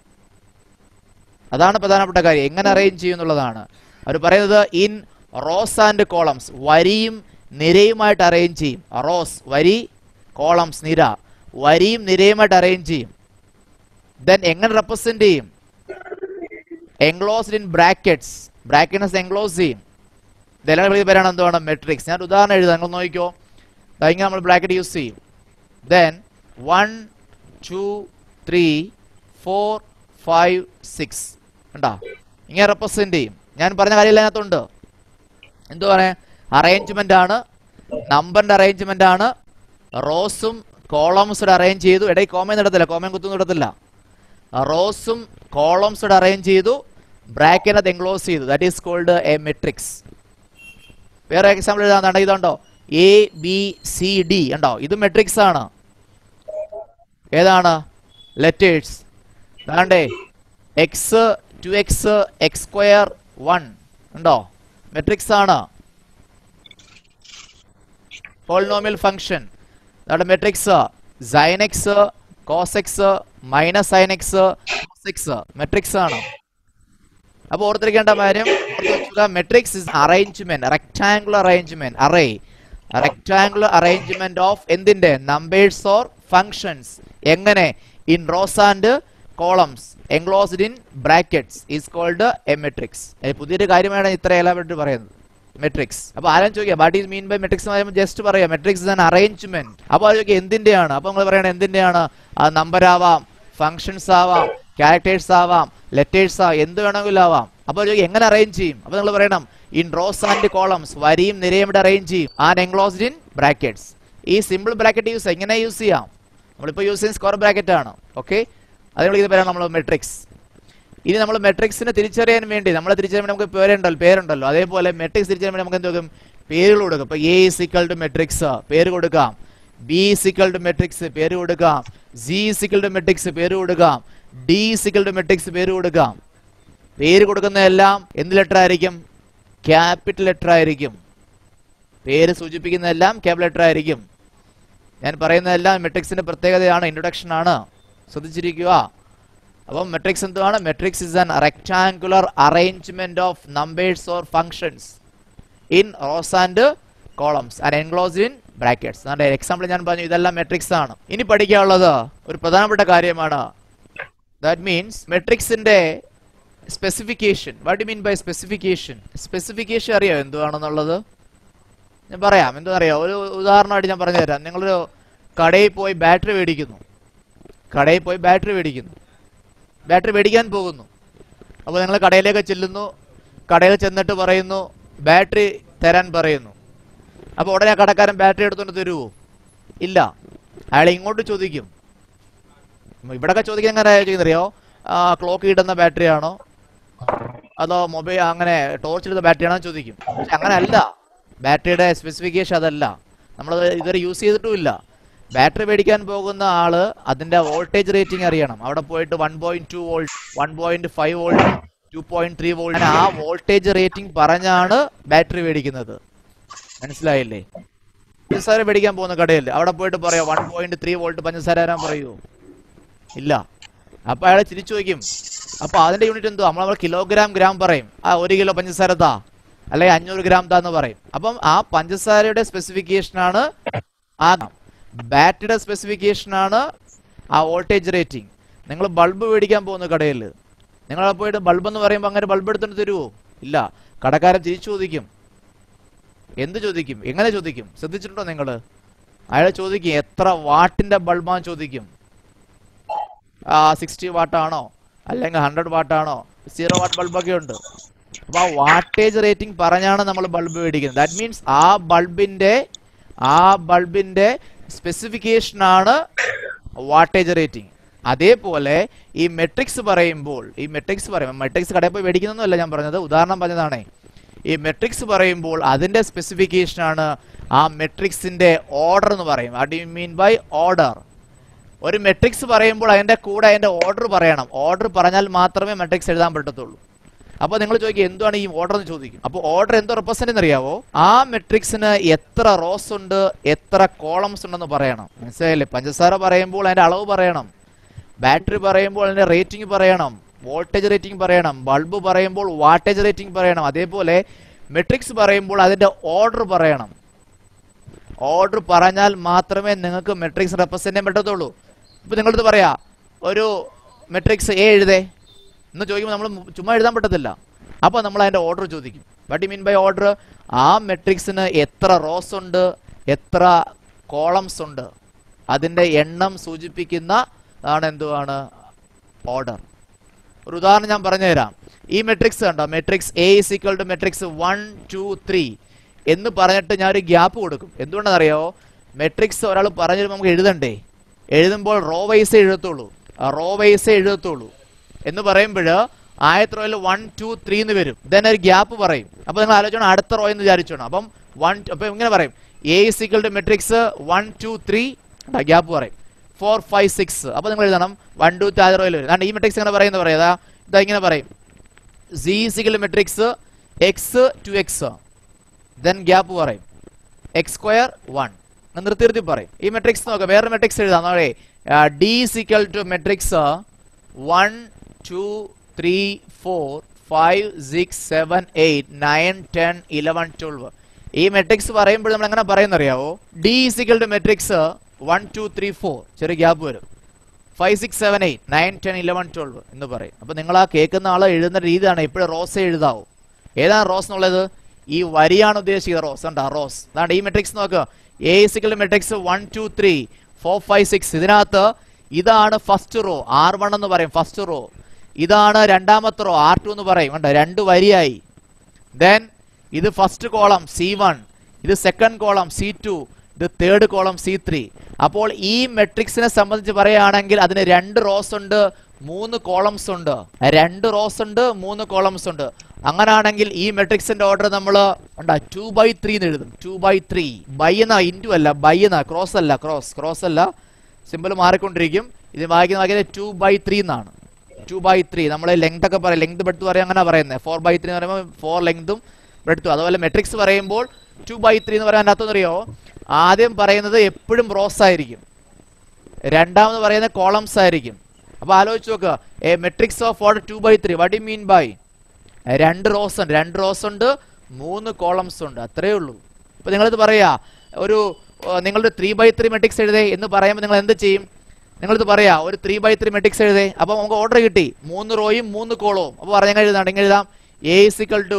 അതാണ് പ്രധാനപ്പെട്ട കാര്യം എങ്ങനെ അറേഞ്ച് ചെയ്യും എന്നുള്ളതാണ് അവർ പറയുന്നത് ഇൻ റോസ് ആൻഡ് കോളംസ് വരിയും നിരയുമായിട്ട് അറേഞ്ച് ചെയ്യും റോസ് വരി കോളംസ് നിര വരിയും നിരയുമായിട്ട് അറേഞ്ച് ചെയ്യും ദെൻ എങ്ങനെ റെപ്രസെന്റ് ചെയ്യും enclosed in brackets brackets enclose ചെയ്യും ഇതെല്ലാം വിളിക്കുന്ന പേരാണ് എന്താണ് മെട്രിക്സ് ഞാൻ ഒരു ഉദാഹരണം എഴുതാം നിങ്ങൾ നോക്കിക്കോ ദാ ഇങ്ങനെ നമ്മൾ ബ്രാക്കറ്റ് യൂസ് ചെയ്യും then one two three four five six ഉണ്ടോ ഇങ്ങനെ റെപ്രസെന്റ് ചെയ്യും ഞാൻ പറഞ്ഞ കാര്യം അതിനകത്തുണ്ട് എന്തു പറയാ അറേഞ്ച്മെന്റ് ആണ് നമ്പറിന്റെ അറേഞ്ച്മെന്റ് ആണ് റോസും കോളംസും അറേഞ്ച് ചെയ്തു ഇടയിൽ കോമയും നടത്തില്ല കോമയും കുത്തൊന്നും നടത്തില്ല റോസും കോളംസും അറേഞ്ച് ചെയ്തു ബ്രാക്കറ്റിനകത്ത് എൻക്ലോസ് ചെയ്തു that is called a matrix വേറെ എക്സാമ്പിൾ എഴുതാൻ ഇതുണ്ടോ എ ബി സി ഡി ഉണ്ടോ ഇത് മെട്രിക്സ് ആണ് ഏതാണ് ലെറ്റേഴ്സ് അതാണ്ടേ X two X X square one ഉണ്ടോ മെട്രിക്സ് ആണ് പോളിനോമിയൽ ഫംഗ്ഷൻ അതാണ് matrix sine X cos X minus sine X X matrix ആണ് അപ്പൊ ഓർത്തിരിക്കേണ്ട കാര്യം matrix is arrangement rectangular arrangement array rectangular arrangement of എന്തിന്റെ നമ്പേഴ്സ് ഓർ ഫങ്ഷൻസ് എങ്ങനെ in rows and columns enclosed in brackets is called a matrix പുതിയൊരു കാര്യമാണ് ഇത്ര എലാബറേറ്റ് പറയുന്നത് മെട്രിക്സ് അപ്പൊ ആരും ചോദിക്കാം what is mean by matrix എന്ന് പറയുമ്പോൾ ജസ്റ്റ് പറയാം മെട്രിക്സ് ഇസ് ആൻ അറേഞ്ച്മെന്റ് അപ്പൊ അത് ചോദിക്കാം എന്തിന്റെയാണ് അപ്പൊ നിങ്ങൾ പറയണത് എന്തിന്റെയാണ് അത് നമ്പർ ആവാം ഫങ്ഷൻസ് ആവാം ക്യാരക്ടേഴ്സ് ആവാം ലെറ്റേഴ്സ് ആവാം എന്ത് വേണമെങ്കിലും ആവാം അപ്പൊ ചോദിക്കാം എങ്ങനെ അറേഞ്ച് ചെയ്യും അപ്പൊ നിങ്ങൾ പറയണം ഇൻ റോസ് ആൻഡ് കോളംസ് വരിയും നിരയും ഇവിടെ അറേഞ്ച് ചെയ്യും ആൻഡ് എൻക്ലോസ്ഡ് ഇൻ ബ്രാക്കറ്റ്സ് ഈ സിമ്പിൾ ബ്രാക്കറ്റ് യൂസ് എങ്ങനെ യൂസ് ചെയ്യാം നമ്മളിപ്പോൾ യൂസ് ചെയ്യുന്ന സ്ക്വയർ ബ്രാക്കറ്റ് ആണ് ഓക്കെ അതിന് വിളിക്കുന്ന പേരാണ് നമ്മൾ മെട്രിക്സ് ഇനി നമ്മൾ മെട്രിക്സിനെ തിരിച്ചറിയാൻ വേണ്ടി നമ്മളെ തിരിച്ചറിയാൻ വേണ്ടി നമുക്ക് പേരുണ്ടല്ലോ പേരുണ്ടല്ലോ അതേപോലെ മെട്രിക്സ് തിരിച്ചറിയാൻ വേണ്ടി നമുക്ക് എന്ത് കൊടുക്കും പേരുകൾ കൊടുക്കും ഇപ്പൊ എ സിക്കൽ ടു മെട്രിക്സ് പേര് കൊടുക്കാം ബി സിക്കൽ ടു മെട്രിക്സ് പേര് കൊടുക്കാം ജി സിക്കൽ ടു മെട്രിക്സ് പേര് കൊടുക്കാം ഡി സിക്കൽ ടു മെട്രിക്സ് പേര് കൊടുക്കാം പേര് കൊടുക്കുന്നതെല്ലാം എന്ത് ലെറ്റർ ആയിരിക്കും ക്യാപിറ്റൽ ലെറ്റർ ആയിരിക്കും പേര് സൂചിപ്പിക്കുന്നതെല്ലാം ക്യാപിറ്റൽ ലെറ്റർ ആയിരിക്കും ഞാൻ പറയുന്നതെല്ലാം മെട്രിക്സിന്റെ പ്രത്യേകതയാണ് ഇൻട്രൊഡക്ഷൻ ആണ് ശ്രദ്ധിച്ചിരിക്കുക അപ്പം മെട്രിക്സ് എന്തുവാണ് matrix is an rectangular arrangement of numbers or functions in rows and columns and enclose in brackets അതിന്റെ എക്സാമ്പിൾ ഞാൻ പറഞ്ഞു ഇതെല്ലാം മെട്രിക്സ് ആണ് ഇനി പഠിക്കാനുള്ളത് ഒരു പ്രധാനപ്പെട്ട കാര്യമാണ് ദാറ്റ് മീൻസ് മെട്രിക്സിന്റെ specification what you mean by specification specification അറിയോ എന്തുവാണെന്നുള്ളത് ഞാൻ പറയാം എന്താ അറിയാം ഒരു ഉദാഹരണമായിട്ട് ഞാൻ പറഞ്ഞു തരാം നിങ്ങളൊരു കടയിൽ പോയി ബാറ്ററി മേടിക്കുന്നു കടയിൽ പോയി ബാറ്ററി മേടിക്കുന്നു ബാറ്ററി മേടിക്കാൻ പോകുന്നു അപ്പോൾ നിങ്ങൾ കടയിലേക്ക് ചെല്ലുന്നു കടയിൽ ചെന്നിട്ട് പറയുന്നു ബാറ്ററി തരാൻ പറയുന്നു അപ്പോൾ ഉടനെ ആ കടക്കാരൻ ബാറ്ററി എടുത്തുകൊണ്ട് തരുമോ ഇല്ല അയാൾ ഇങ്ങോട്ട് ചോദിക്കും ഇവിടൊക്കെ ചോദിക്കാൻ എങ്ങനെ ചോദിക്കുന്നറിയോ ക്ലോക്ക് ഇടുന്ന ബാറ്ററി ആണോ അതോ മൊബൈൽ അങ്ങനെ ടോർച്ച് ഇടുന്ന ബാറ്ററി ആണോ എന്ന് ചോദിക്കും പക്ഷെ അങ്ങനെ അല്ല ബാറ്ററിയുടെ സ്പെസിഫിക്കേഷൻ അതല്ല നമ്മൾ ഇതുവരെ യൂസ് ചെയ്തിട്ടുമില്ല ബാറ്ററി മേടിക്കാൻ പോകുന്ന ആള് അതിന്റെ വോൾട്ടേജ് റേറ്റിംഗ് അറിയണം അവിടെ പോയിട്ട് one point two volt one point five volt two point three volt ആ വോൾട്ടേജ് റേറ്റിംഗ് പറഞ്ഞാണ് ബാറ്ററി മേടിക്കുന്നത് മനസ്സിലായില്ലേ പഞ്ചസാര മേടിക്കാൻ പോകുന്ന കടയിൽ അവിടെ പോയിട്ട് പറയാം വൺ പോയിന്റ് ത്രീ വോൾട്ട് പഞ്ചസാര തരാൻ പറയൂ ഇല്ല അപ്പൊ അയാളെ തിരിച്ചു ചോദിക്കും അപ്പൊ അതിന്റെ യൂണിറ്റ് എന്തോ നമ്മൾ കിലോഗ്രാം ഗ്രാം പറയും ആ ഒരു കിലോ പഞ്ചസാര താ അല്ലെങ്കിൽ അഞ്ഞൂറ് ഗ്രാം താന്ന് പറയും അപ്പം ആ പഞ്ചസാരയുടെ സ്പെസിഫിക്കേഷൻ ആണ് ആ ബാറ്ററിയുടെ സ്പെസിഫിക്കേഷൻ ആണ് ആ വോൾട്ടേജ് റേറ്റിംഗ് നിങ്ങൾ ബൾബ് മേടിക്കാൻ പോകുന്ന കടയിൽ നിങ്ങൾ അവിടെ പോയിട്ട് ബൾബ് എന്ന് പറയുമ്പോൾ അങ്ങനെ ബൾബ് എടുത്തിട്ട് തരുമോ ഇല്ല കടക്കാരൻ തിരിച്ചു ചോദിക്കും എന്ത് ചോദിക്കും എങ്ങനെ ചോദിക്കും ശ്രദ്ധിച്ചിട്ടുണ്ടോ നിങ്ങൾ അയാൾ ചോദിക്കും എത്ര വാട്ടിന്റെ ബൾബാന്ന് ചോദിക്കും സിക്സ്റ്റി വാട്ടാണോ അല്ലെങ്കിൽ ഹൺഡ്രഡ് വാട്ടാണോ സീറോ വാട്ട് ബൾബൊക്കെ ഉണ്ട് അപ്പോൾ ആ വാട്ടേജ് റേറ്റിംഗ് പറഞ്ഞാണ് നമ്മൾ ബൾബ് മേടിക്കുന്നത് ദാറ്റ് മീൻസ് ആ ബൾബിന്റെ ആ ബൾബിന്റെ സ്പെസിഫിക്കേഷൻ ആണ് വാട്ടേജ് റേറ്റിംഗ് അതേപോലെ ഈ മെട്രിക്സ് പറയുമ്പോൾ ഈ മെട്രിക്സ് പറയുമ്പോൾ മെട്രിക്സ് കടയിൽ പോയി മേടിക്കുന്നൊന്നുമല്ല ഞാൻ പറഞ്ഞത് ഉദാഹരണം പറഞ്ഞതാണേ ഈ മെട്രിക്സ് പറയുമ്പോൾ അതിന്റെ സ്പെസിഫിക്കേഷൻ ആണ് ആ മെട്രിക്സിന്റെ ഓർഡർ എന്ന് പറയും what you mean by order ഒരു മെട്രിക്സ് പറയുമ്പോൾ അതിന്റെ കൂടെ അതിന്റെ ഓർഡർ പറയണം ഓർഡർ പറഞ്ഞാൽ മാത്രമേ മെട്രിക്സ് എഴുതാൻ പറ്റത്തുള്ളൂ അപ്പോൾ നിങ്ങൾ ചോദിക്കും എന്താണ് ഈ ഓർഡർ എന്ന് ചോദിക്കും അപ്പോൾ ഓർഡർ എന്തോ റെപ്രസെന്റ് അറിയാവോ ആ മെട്രിക്സിന് എത്ര റോസ് ഉണ്ട് എത്ര കോളംസ് ഉണ്ടെന്ന് പറയണം മനസ്സിലായില്ലേ പഞ്ചസാര പറയുമ്പോൾ അതിന്റെ അളവ് പറയണം ബാറ്ററി പറയുമ്പോൾ അതിന്റെ റേറ്റിംഗ് പറയണം വോൾട്ടേജ് റേറ്റിംഗ് പറയണം ബൾബ് പറയുമ്പോൾ വാട്ടേജ് റേറ്റിംഗ് പറയണം അതേപോലെ മെട്രിക്സ് പറയുമ്പോൾ അതിന്റെ ഓർഡർ പറയണം ഓർഡർ പറഞ്ഞാൽ മാത്രമേ നിങ്ങൾക്ക് മെട്രിക്സ് റെപ്രസെന്റ് ചെയ്യാൻ പറ്റത്തുള്ളൂ ഇപ്പൊ നിങ്ങളടുത്ത് പറയാ ഒരു മെട്രിക്സ് എ എഴുതേ എന്ന് ചോദിക്കുമ്പോൾ നമ്മൾ ചുമ്മാ എഴുതാൻ പറ്റത്തില്ല അപ്പോൾ നമ്മൾ അതിന്റെ ഓർഡർ ചോദിക്കും what you mean by order ആ മെട്രിക്സിന് എത്ര റോസ് ഉണ്ട് എത്ര കോളംസ് ഉണ്ട് അതിന്റെ എണ്ണം സൂചിപ്പിക്കുന്ന ആണ് എന്തുവാണ് ഓർഡർ ഒരു ഉദാഹരണം ഞാൻ പറഞ്ഞു തരാം ഈ മെട്രിക്സ് കണ്ടോ matrix A is equal to matrix one two three എന്ന് പറഞ്ഞിട്ട് ഞാൻ ഒരു ഗ്യാപ്പ് കൊടുക്കും എന്തുകൊണ്ടാണെന്നറിയോ മെട്രിക്സ് ഒരാൾ പറഞ്ഞു തരുമ്പോൾ നമുക്ക് എഴുതണ്ടേ എഴുതുമ്പോൾ റോ വൈസേ എഴുതത്തുള്ളൂ റോ വൈസേ എഴുതത്തുള്ളൂ എന്ന് പറയുമ്പോൾ ആദ്യത്തെ റോയിൽ വൺ ടു ത്രീ എന്ന് വരും ദെൻ ഒരു ഗ്യാപ്പ് പറയും അപ്പോൾ നിങ്ങൾ ആലോചിച്ചോണം അടുത്ത റോ എന്ന് വിചാരിച്ചോണം അപ്പം വൺ അപ്പം ഇങ്ങനെ പറയും A is equal to matrix one two three gap പറയും ഫോർ ഫൈവ് സിക്സ് അപ്പോൾ നിങ്ങൾ എഴുതണം വൺ ടു ത്രീ ആദ്യ റോയിൽ വരും കാരണം ഈ മെട്രിക്സ് ഇങ്ങനെ പറയുന്നത് പറയാ ഇതാ ഇങ്ങനെ പറയും C is equal matrix X two X then gap പറയും എക്സ് സ്ക്വയർ വൺ നിർത്തി നിർത്തി പറയും ഈ മെട്രിക്സ് നോക്കാം വേറെ മെട്രിക്സ് എഴുതാം നോക്കേ D is equal to matrix one two three four five six seven eight nine ten eleven twelve ഈ മെട്രിക്സ് പറയുമ്പോൾ നമ്മൾ എങ്ങനെ പറയുന്നറിയാവോ D is equal to matrix one two three four ചെറിയ ഗ്യാപ്പ് വരും five six seven eight nine ten eleven twelve എന്ന് പറയും അപ്പൊ നിങ്ങൾ ആ കേൾക്കുന്ന ആൾ എഴുതുന്ന രീതിയാണ് ഇപ്പോഴും റോസ് എഴുതാവൂ ഏതാണ് റോസ് എന്നുള്ളത് ഈ വരിയാണ് ഉദ്ദേശിക്കുന്നത് റോസ് ഉണ്ടാ റോസ് അതാണ് ഈ മെട്രിക്സ് നോക്കുക A is equal matrix one two three four five six ഇതിനകത്ത് ഇതാണ് ഫസ്റ്റ് റോ ആർ വൺ എന്ന് പറയും ഫസ്റ്റ് റോ ഇതാണ് രണ്ടാമത്തെ റോ ആർ ടു എന്ന് പറയും കണ്ടോ രണ്ട് വരിയായി ദെൻ ഇത് ഫസ്റ്റ് കോളം സി വൺ ഇത് സെക്കൻഡ് കോളം സി ടു ഇത് തേർഡ് കോളം സി ത്രീ അപ്പോൾ ഈ മെട്രിക്സിനെ സംബന്ധിച്ച് പറയുകയാണെങ്കിൽ അതിന് രണ്ട് റോസ് ഉണ്ട് മൂന്ന് കോളംസ് ഉണ്ട് രണ്ട് റോസ് ഉണ്ട് മൂന്ന് കോളംസ് ഉണ്ട് അങ്ങനാണെങ്കിൽ ഈ മെട്രിക്സിന്റെ ഓർഡർ നമ്മൾ ഉണ്ടാ ടു ബൈ ത്രീ എന്ന് എഴുതും ടു ബൈ ത്രീ ബൈ എന്ന ഇൻറ്റു അല്ല ബൈ എന്ന ക്രോസ് അല്ല ക്രോസ് ക്രോസ് അല്ല സിമ്പിൾ മാറിക്കൊണ്ടിരിക്കും ഇത് വായിക്കുന്ന വായിക്കുന്നത് ടു ബൈ ത്രീ എന്നാണ് ടു ബൈ ത്രീ നമ്മൾ ലെങ്ത് ഒക്കെ പറയും ലെങ്ത് ബെഡ് പറയാം അങ്ങനെ പറയുന്നത് ഫോർ ബൈ ത്രീ എന്ന് പറയുമ്പോൾ ഫോർ ലെങ്തും ബ്രെഡ്ത്തും അതുപോലെ മെട്രിക്സ് പറയുമ്പോൾ ടു ബൈ ത്രീ എന്ന് പറയാൻ അർത്ഥമെന്നറിയോ ആദ്യം പറയുന്നത് എപ്പോഴും റോസ് ആയിരിക്കും രണ്ടാമത് പറയുന്നത് കോളംസ് ആയിരിക്കും അപ്പൊ ആലോചിച്ച് നോക്കുക a matrix of order two by three what mean by രണ്ട് റോസ് ഉണ്ട് രണ്ട് റോസ് ഉണ്ട് മൂന്ന് കോളംസ് ഉണ്ട് അത്രേ ഉള്ളൂ ഇപ്പൊ നിങ്ങളിത് പറയാ ഒരു ഏർ, നിങ്ങളുടെ ത്രീ ബൈ ത്രീ മെട്രിക്സ് എഴുതേ എന്ന് പറയുമ്പോൾ നിങ്ങൾ എന്ത് ചെയ്യും നിങ്ങളിത് പറയാ ഒരു ത്രീ ബൈ ത്രീ മെട്രിക്സ് എഴുതേ അപ്പൊ നമുക്ക് ഓർഡർ കിട്ടി മൂന്ന് റോയും മൂന്ന് കോളവും അപ്പൊ പറഞ്ഞാൽ എഴുതാം ഇങ്ങനെ എഴുതാം A is equal to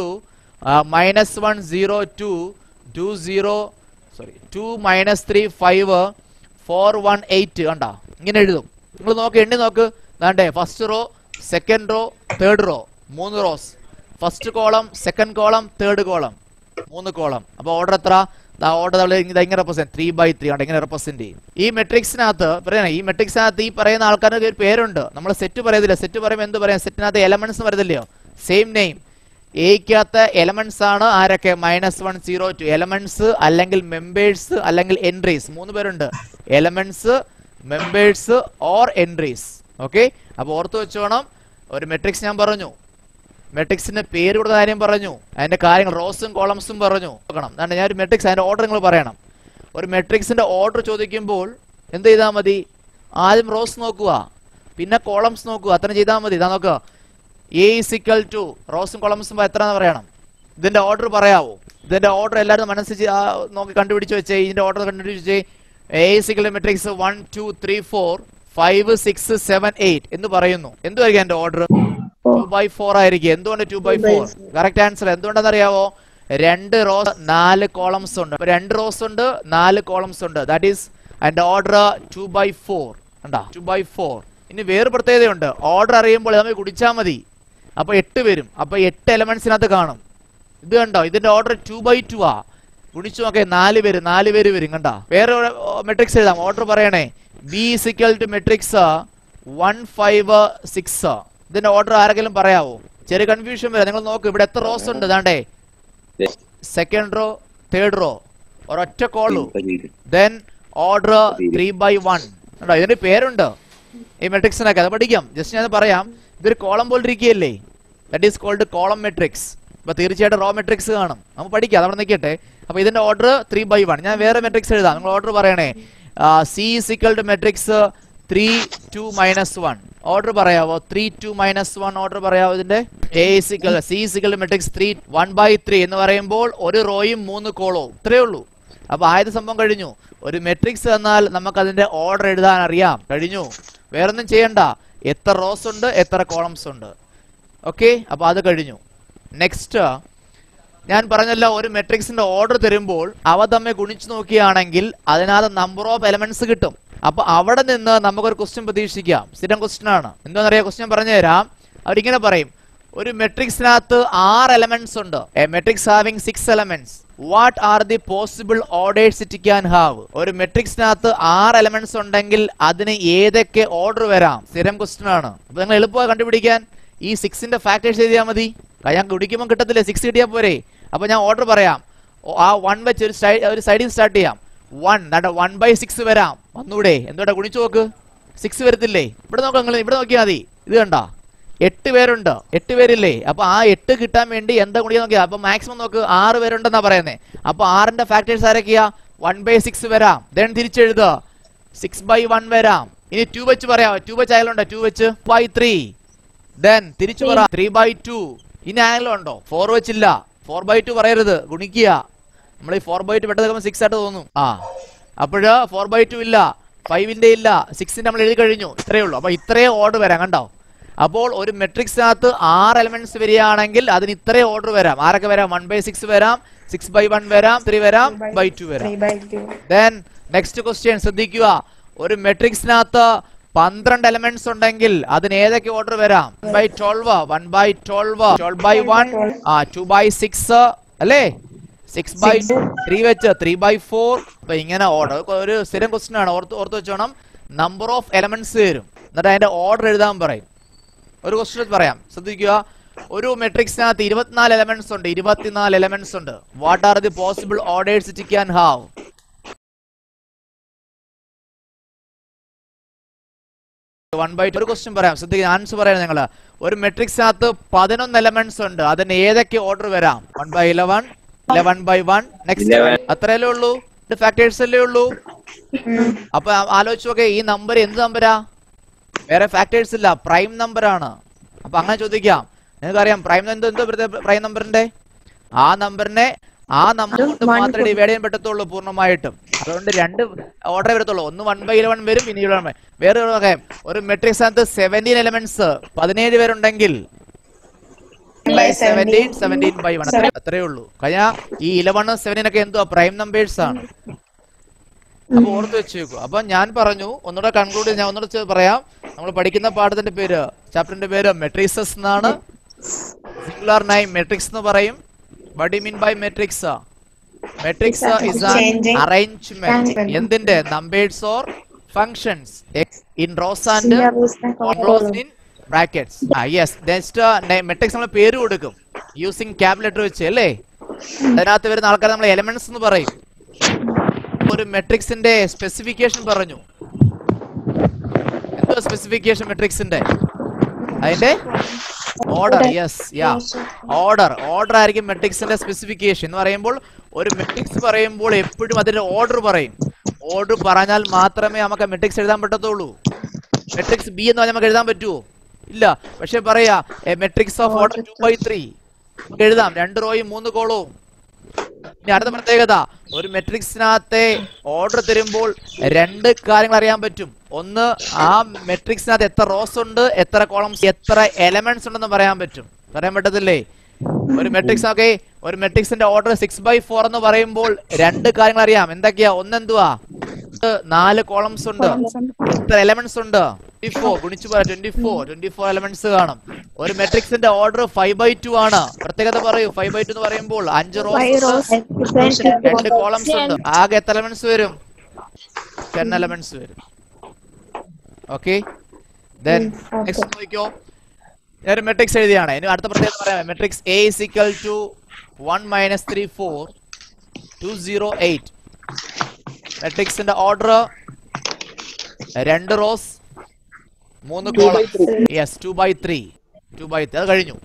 minus one zero two two zero sorry two minus three five four one eight കണ്ടാ ഇങ്ങനെ എഴുതും നിങ്ങൾ നോക്ക് എണ്ണി നോക്ക് ദാണ്ടേ first row second row third row മൂന്ന് rows first column second column third column മൂന്ന് കോളം അപ്പൊ ഓർഡർ എത്ര ഓർഡർ ഇത് ഇങ്ങനെ റെപ്രസെന്റ് ത്രീ ബൈ ത്രീ ആണ് ഇങ്ങനെ റെപ്രസെന്റ് ചെയ്യും ഈ മെട്രിക്സിനകത്ത് പറയണേ ഈ മെട്രിക്സിനകത്ത് ഈ പറയുന്ന ആൾക്കാർക്ക് ഒരു പേരുണ്ട് നമ്മൾ സെറ്റ് പറയത്തില്ല സെറ്റ് പറയുമ്പോൾ എന്ത് പറയാം സെറ്റിനകത്ത് എലമെന്റ്സ് പറയത്തില്ലയോ സെയിം നെയിം എക്കകത്ത് എലമെന്റ്സ് ആണ് ആരൊക്കെ minus one zero two elements അല്ലെങ്കിൽ മെമ്പേഴ്സ് അല്ലെങ്കിൽ എൻട്രീസ് മൂന്ന് പേരുണ്ട് elements members or entries okay അപ്പൊ ഓർത്ത് വെച്ചോണം ഒരു മെട്രിക്സ് ഞാൻ പറഞ്ഞു മെട്രിക്സിന്റെ പേര് കൊടുത്ത കാര്യം പറഞ്ഞു അതിന്റെ കാര്യങ്ങൾ റോസും കോളംസും പറഞ്ഞു നോക്കണം അതാണ് ഞാൻ ഒരു മെട്രിക്സ് അതിന്റെ ഓർഡർ നിങ്ങൾ പറയണം ഒരു മെട്രിക്സിന്റെ ഓർഡർ ചോദിക്കുമ്പോൾ എന്ത് ചെയ്താൽ മതി ആദ്യം റോസ് നോക്കുക പിന്നെ കോളംസ് നോക്കുക അത്ര ചെയ്താൽ മതി ഇതാ നോക്കുക എ ഇസിക്കൽ ടു റോസും കോളംസും എത്ര പറയണം ഇതിന്റെ ഓർഡർ പറയാവോ ഇതിന്റെ ഓർഡർ എല്ലാവരും മനസ്സിൽ ആ, നോക്കി കണ്ടുപിടിച്ച് വെച്ചേ ഇതിന്റെ ഓർഡർ കണ്ടുപിടിച്ച് വെച്ചേ A is equal matrix one two three four five six seven eight എന്ന് പറയുന്നു എന്തുവായിരിക്കും എന്റെ ഓർഡർ ടു ബൈ ഫോർ ആയിരിക്കും എന്തുകൊണ്ട് two by four correct answer എന്തുകൊണ്ടെന്ന് അറിയാവോ രണ്ട് റോസ് നാല് കോളംസ് ഉണ്ട് അപ്പൊ രണ്ട് റോസ് ഉണ്ട് നാല് കോളംസ് ഉണ്ട് ദാറ്റ് ഈസ് അതിന്റെ ഓർഡർ ടു ബൈ ഫോർ ഉണ്ടാ ടു ബൈ ഫോർ ഇനി വേറെ പ്രത്യേകതയുണ്ട് ഓർഡർ അറിയുമ്പോൾ നമ്മൾ കുടിച്ചാൽ മതി അപ്പൊ എട്ട് വരും അപ്പൊ എട്ട് എലമെന്റ്സിനകത്ത് കാണും ഇത് കണ്ടോ ഇതിന്റെ ഓർഡർ ടു ബൈ ടു ആ ഗുണിച്ചു നോക്കേ നാല് പേര് നാല് പേര് വരും കണ്ട വേറെ മെട്രിക്സ് എഴുതാം ഓർഡർ പറയണേ B is equal to matrix one five six ഇതിന്റെ ഓർഡർ ആരെങ്കിലും പറയാവോ ചെറിയ കൺഫ്യൂഷൻ വരാം നിങ്ങൾ നോക്ക് ഇവിടെ എത്ര റോസ് ഉണ്ട് ദാണ്ടേ സെക്കൻഡ് റോ തേർഡ് റോ ഒരൊറ്റ column then order three by one കണ്ടോ ഇതിന്റെ പേരുണ്ട് ഈ മെട്രിക്സിനൊക്കെ അത് പഠിക്കാം ജസ്റ്റ് ഞാൻ പറയാം ഇതൊരു കോളം പോലെ ഇരിക്കുകയല്ലേ that is called column matrix അപ്പൊ തീർച്ചയായിട്ടും റോ മെട്രിക്സ് കാണും നമുക്ക് പഠിക്കാം അവിടെ നിൽക്കട്ടെ അപ്പൊ ഇതിന്റെ ഓർഡർ ത്രീ ബൈ വൺ ഞാൻ വേറെ മെട്രിക്സ് എഴുതാം നിങ്ങൾ ഓർഡർ പറയണേ C is equal to matrix three two minus one order പറയാവോ three two minus one order പറയാവോ ഇതിന്റെ A is equal C is equal to matrix three one by three എന്ന് പറയുമ്പോൾ ഒരു റോയും മൂന്ന് കോളവും ഇത്രയേ ഉള്ളൂ അപ്പൊ ആദ്യത്തെ സംഭവം കഴിഞ്ഞു ഒരു മെട്രിക്സ് തന്നാൽ നമുക്ക് അതിന്റെ ഓർഡർ എഴുതാൻ അറിയാം കഴിഞ്ഞു വേറൊന്നും ചെയ്യണ്ട എത്ര റോസ് ഉണ്ട് എത്ര കോളംസ് ഉണ്ട് ഓക്കെ അപ്പൊ അത് കഴിഞ്ഞു നെക്സ്റ്റ് ഞാൻ പറഞ്ഞല്ലോ ഒരു മെട്രിക്സിന്റെ ഓർഡർ തരുമ്പോൾ അവ തമ്മിൽ ഗുണിച്ചു നോക്കുകയാണെങ്കിൽ അതിനകത്ത് നമ്പർ ഓഫ് എലമെന്റ്സ് കിട്ടും അപ്പൊ അവിടെ നിന്ന് നമുക്കൊരു ക്വസ്റ്റ്യൻ പ്രതീക്ഷിക്കാം സ്ഥിരം ക്വസ്റ്റ്യൻ ആണ് എന്താണെന്നറിയാം ക്വസ്റ്റ്യൻ പറഞ്ഞു തരാം അവരിങ്ങനെ പറയും ഒരു മെട്രിക്സിനകത്ത് ആറ് എലമെന്റ്സ് ഉണ്ട് a matrix having six elements what are the possible orders it can have ഒരു മെട്രിക്സിനകത്ത് ആറ് എലമെന്റ്സ് ഉണ്ടെങ്കിൽ അതിന് ഏതൊക്കെ ഓർഡർ വരാം സ്ഥിരം ക്വസ്റ്റ്യൻ ആണ് അപ്പൊ നിങ്ങൾ എളുപ്പമായി കണ്ടുപിടിക്കാൻ ഈ സിക്സിന്റെ ഫാക്ടേഴ്സ് എഴുതിയാൽ മതി ഞാൻ കുടിക്കുമ്പോൾ കിട്ടത്തില്ലേ സിക്സ് കിട്ടിയാൽ പോരെ അപ്പൊ ഞാൻ ഓർഡർ പറയാം ഓ, ആ വൺ വെച്ച് ഒരു സൈ- ഒരു സൈഡിൽ സ്റ്റാർട്ട് ചെയ്യാം വൺ ദാണ്ട വൺ ബൈ സിക്സ് വരാം വന്നൂടെ എന്തോടാ ഗുണിച്ചു നോക്ക് സിക്സ് വരത്തില്ലേ ഇവിടെ നോക്കാം നിങ്ങൾ ഇവിടെ നോക്കിയാൽ മതി ഇത് കണ്ട എട്ട് പേരുണ്ട് എട്ട് പേരില്ലേ അപ്പൊ ആ എട്ട് കിട്ടാൻ വേണ്ടി എന്താ ഗുണിക്കാൻ നോക്കിയാ അപ്പൊ മാക്സിമം നോക്ക് ആറ് പേരുണ്ടെന്നാ പറയുന്നത് അപ്പൊ ആറിന്റെ ഫാക്ടേഴ്സ് ആരൊക്കെയാ വൺ ബൈ സിക്സ് വരാം ദെൻ തിരിച്ചെഴുതുക സിക്സ് ബൈ വൺ വരാം ഇനി ടു വെച്ച് പറയാം ടു വെച്ച് ആയാലുണ്ടോ ടു വെച്ച് ബൈ ത്രീ ദെൻ തിരിച്ചു പറ ത്രീ ബൈ ടു ഇനി ആയാലും ഉണ്ടോ ഫോർ വെച്ചില്ല ഫോർ ബൈ ടു പറയരുത് ഗുണിക്കുക നമ്മൾ ഈ ഫോർ ബൈ ടു പെട്ടെന്ന് സിക്സ് ആയിട്ട് തോന്നും ആ അപ്പോഴ് ഫോർ ബൈ ടു ഇല്ല ഫൈവിന്റെ ഇല്ല സിക്സിന്റെ നമ്മൾ എഴുതി കഴിഞ്ഞു ഇത്രയേ ഉള്ളൂ അപ്പൊ ഇത്രയും ഓർഡർ വരാം കണ്ടോ അപ്പോൾ ഒരു മെട്രിക്സിനകത്ത് ആറ് എലമെന്റ്സ് വരികയാണെങ്കിൽ അതിന് ഇത്രയും ഓർഡർ വരാം ആരൊക്കെ വരാം വൺ ബൈ സിക്സ് വരാം സിക്സ് ബൈ വൺ വരാം ത്രീ വരാം ബൈ ടു വരാം three by two then next question ശ്രദ്ധിക്കുക ഒരു മെട്രിക്സിനകത്ത് പന്ത്രണ്ട് എലമെന്റ്സ് ഉണ്ടെങ്കിൽ അതിന് ഏതൊക്കെ ഓർഡർ വരാം by twelve one by twelve twelve by one ആ ടു ബൈ സിക്സ് അല്ലേ സിക്സ് ബൈ Six. ത്രീ വെച്ച് ത്രീ ബൈ ഫോർ അപ്പൊ ഇങ്ങനെ ഓർഡർ ഒരു സ്ഥിരം ക്വസ്റ്റ്യൻ ആണ് ഓർത്ത് ഓർത്ത് വെച്ചോണം നമ്പർ ഓഫ് എലമെന്റ്സ് തരും എന്നിട്ട് അതിന്റെ ഓർഡർ എഴുതാൻ പറയും ഒരു ക്വസ്റ്റ്യൻ പറയാം ശ്രദ്ധിക്കുക ഒരു മെട്രിക്സിനകത്ത് ഇരുപത്തിനാല് എലമെന്റ്സ് ഉണ്ട് ഇരുപത്തിനാല് എലമെന്റ്സ് ഉണ്ട് what are the possible orders it can have one by ഒരു ക്വസ്റ്റ്യൻ പറയാം ശ്രദ്ധിക്കുക ആൻസർ പറയാം നിങ്ങൾ ഒരു മെട്രിക്സിനകത്ത് പതിനൊന്ന് എലമെന്റ്സ് ഉണ്ട് അതിന് ഏതൊക്കെ ഓർഡർ വരാം one by eleven eleven by one next അത്രയല്ലേ ഉള്ളൂ ഇത് ഫാക്ടേഴ്സ് അല്ലേ ഉള്ളൂ അപ്പൊ ആ- ആലോചിച്ച് നോക്കെ ഈ നമ്പർ എന്ത് നമ്പരാ വേറെ ഫാക്ടേഴ്സ് ഇല്ല പ്രൈം നമ്പർ ആണ് അപ്പൊ അങ്ങനെ ചോദിക്കാം നിങ്ങൾക്കറിയാം പ്രൈം എന്ത് എന്തോ പ്രൈം നമ്പറിന്റെ ആ നമ്പറിനെ ആ നമ്പർ കൊണ്ട് one മാത്രമേ ഡിവൈഡ് ചെയ്യാൻ പറ്റത്തുള്ളൂ പൂർണ്ണമായിട്ടും അതുകൊണ്ട് രണ്ട് ഓർഡർ വരത്തുള്ളൂ ഒന്ന് വൺ ബൈ ഇലവൻ വരും ഇനി ഇലവൻ ബൈ വേറെ ഒരു കാര്യം ഒരു മെട്രിക്സ് അകത്ത് സെവൻറ്റീൻ എലമെന്റ്സ് പതിനേഴ് പേരുണ്ടെങ്കിൽ by seventeen 17 seventeen by one അത്രേ അത്രേ ഉള്ളൂ കഴിഞ്ഞാൽ ഈ ഇലവൺ സെവൻറ്റീൻ ഒക്കെ എന്തുവാ പ്രൈം നമ്പേഴ്സ് ആണ് അപ്പൊ ഓർത്ത് വെച്ചേക്കു അപ്പൊ ഞാൻ പറഞ്ഞു ഒന്നുകൂടെ കൺക്ലൂഡ് ഞാൻ ഒന്നുകൂടെ ചെ- പറയാം നമ്മൾ പഠിക്കുന്ന പാഠത്തിന്റെ പേര് ചാപ്റ്ററിന്റെ പേര് മെട്രിക്സസ് എന്നാണ് സിംഗുലർ നൈം മെട്രിക്സ് എന്ന് പറയും what you mean by matrix matrix is an Changing. Arrangement Changing. എന്തിന്റെ numbers or functions in rows and Similar close in brackets ആ യെസ് നെക്സ്റ്റ് മെട്രിക്സ് നമ്മൾ പേര് കൊടുക്കും യൂസിങ് ക്യാപ് ലെറ്റർ വെച്ച് അല്ലേ അതിനകത്ത് വരുന്ന ആൾക്കാർ നമ്മൾ എലമെന്റ്സ് എന്ന് പറയും ഒരു മെട്രിക്സിന്റെ സ്പെസിഫിക്കേഷൻ പറഞ്ഞു എന്തോ സ്പെസിഫിക്കേഷൻ മെട്രിക്സിന്റെ അതിന്റെ order yes yeah order order ആയിരിക്കും മെട്രിക്സിന്റെ സ്പെസിഫിക്കേഷൻ എന്ന് പറയുമ്പോൾ ഒരു മെട്രിക്സ് പറയുമ്പോൾ എപ്പോഴും അതിന്റെ ഓർഡർ പറയും ഓർഡർ പറഞ്ഞാൽ മാത്രമേ നമുക്ക് മെട്രിക്സ് എഴുതാൻ പറ്റത്തുള്ളൂ മെട്രിക്സ് ബി എന്ന് പറഞ്ഞാൽ നമുക്ക് എഴുതാൻ പറ്റുമോ ഇല്ല പക്ഷെ പറയാ matrix of order two by three നമുക്ക് എഴുതാം രണ്ട് റോയും മൂന്ന് കോളവും ഇനി അടുത്ത പ്രത്യേകത ഒരു മെട്രിക്സിനകത്തെ ഓർഡർ തരുമ്പോൾ രണ്ട് കാര്യങ്ങൾ അറിയാൻ പറ്റും ഒന്ന് ആ മെട്രിക്സിനകത്ത് എത്ര റോസ് ഉണ്ട് എത്ര കോളംസ് എത്ര എലമെന്റ്സ് ഉണ്ടെന്ന് പറയാൻ പറ്റും പറയാൻ പറ്റത്തില്ലേ ഒരു മെട്രിക്സ് ഒക്കെ ഒരു മെട്രിക്സിന്റെ ഓർഡർ സിക്സ് ബൈ ഫോർ എന്ന് പറയുമ്പോൾ രണ്ട് കാര്യങ്ങൾ അറിയാം എന്തൊക്കെയാ ഒന്ന് എന്തുവാ നാല് കോളംസ് ഉണ്ട് എത്ര എലമെന്റ്സ് ഉണ്ട് ട്വന്റി ഫോർ ഗുണിച്ചു പറയാം twenty four twenty four elements കാണും ഒരു മെട്രിക്സിന്റെ ഓർഡർ ഫൈവ് ബൈ ടു ആണ് പ്രത്യേകത പറയൂ ഫൈവ് ബൈ ടു എന്ന് പറയുമ്പോൾ അഞ്ച് റോസ് രണ്ട് കോളംസ് ഉണ്ട് ആകെ എത്ര എലമെന്റ്സ് വരും ടെൻ എലമെന്റ്സ് വരും ഓക്കെ ദെൻ നെക്സ്റ്റ് നോക്കിക്കോ ഞാൻ മെട്രിക്സ് എഴുതിയാണ് ഇനി അടുത്ത പ്രത്യേകത പറയാം matrix A is equal to one minus three four two zero eight മെട്രിക്സിന്റെ ഓർഡർ രണ്ട് റോസ് മൂന്ന് column yes two by three two by three അത് കഴിഞ്ഞു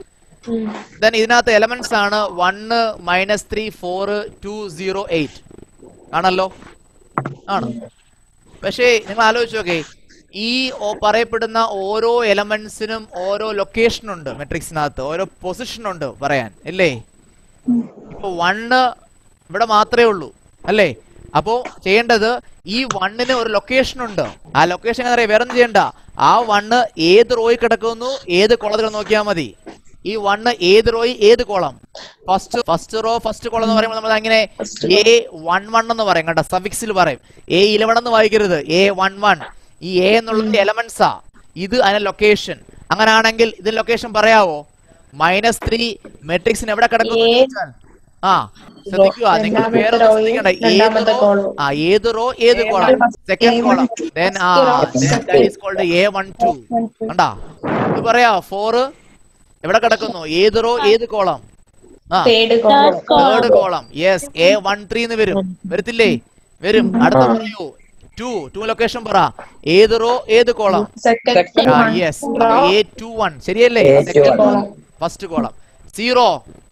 ദെൻ ഇതിനകത്ത് എലമെന്റ്സ് ആണ് one minus three four two zero eight ആണല്ലോ ആണ് പക്ഷേ നിങ്ങൾ ആലോചിച്ച് നോക്കേ ഈ ഓ- പറയപ്പെടുന്ന ഓരോ എലമെന്റ്സിനും ഓരോ ലൊക്കേഷൻ ഉണ്ട് മെട്രിക്സിനകത്ത് ഓരോ പൊസിഷൻ ഉണ്ട് പറയാൻ ഇല്ലേ ഇപ്പൊ വണ്ണ് ഇവിടെ മാത്രമേ ഉള്ളൂ അല്ലേ അപ്പോ ചെയ്യേണ്ടത് ഈ വണ്ണിന് ഒരു ലൊക്കേഷൻ ഉണ്ട് ആ ലൊക്കേഷൻ എന്താ പറയാ വേറെ ഒന്നും ചെയ്യണ്ട ആ വണ്ണ് ഏത് റോയിൽ കിടക്കുന്നു ഏത് കോളത്തിൽ നോക്കിയാൽ മതി ഈ വണ്ണ് ഏത് റോയി ഏത് column first first row first column എന്ന് പറയുമ്പോൾ നമ്മൾ അങ്ങനെ എ വൺ വൺ എന്ന് പറയും കേട്ടോ സഫിക്സിൽ പറയും എ ഇലവൺ എന്ന് വായിക്കരുത് എ വൺ വൺ ഈ എ എന്നുള്ളത് എലമെന്റ്സാ ഇത് അതിന്റെ ലൊക്കേഷൻ അങ്ങനാണെങ്കിൽ ഇതിന്റെ ലൊക്കേഷൻ പറയാവോ മൈനസ് ത്രീ മെട്രിക്സിന് എവിടെ കിടക്കുന്നു എന്ന് ചോദിച്ചാൽ, ആ ശ്രദ്ധിക്കുക നിങ്ങൾ രണ്ടാമത്തെ വേറെ row യിൽ ശ്രദ്ധിക്കണ്ട ഏത് രണ്ടാമത്തെ റോ column. ആ ഏത് റോ ഏത് കോളം സെക്കൻഡ് കോളം ദെൻ ആ കോൾഡ് എ വൺ ടു കണ്ടാ ഇത് പറയാ ഫോറ് എവിടെ കിടക്കുന്നു ഏത് റോ ഏത് കോളം ആ third column third column yes A one three എന്ന് വരും വരത്തില്ലേ വരും അടുത്ത പറയൂ ടു ടു ലൊക്കേഷൻ പറ ഏത് റോ ഏത് column second yes A two one ശരിയല്ലേ column first column zero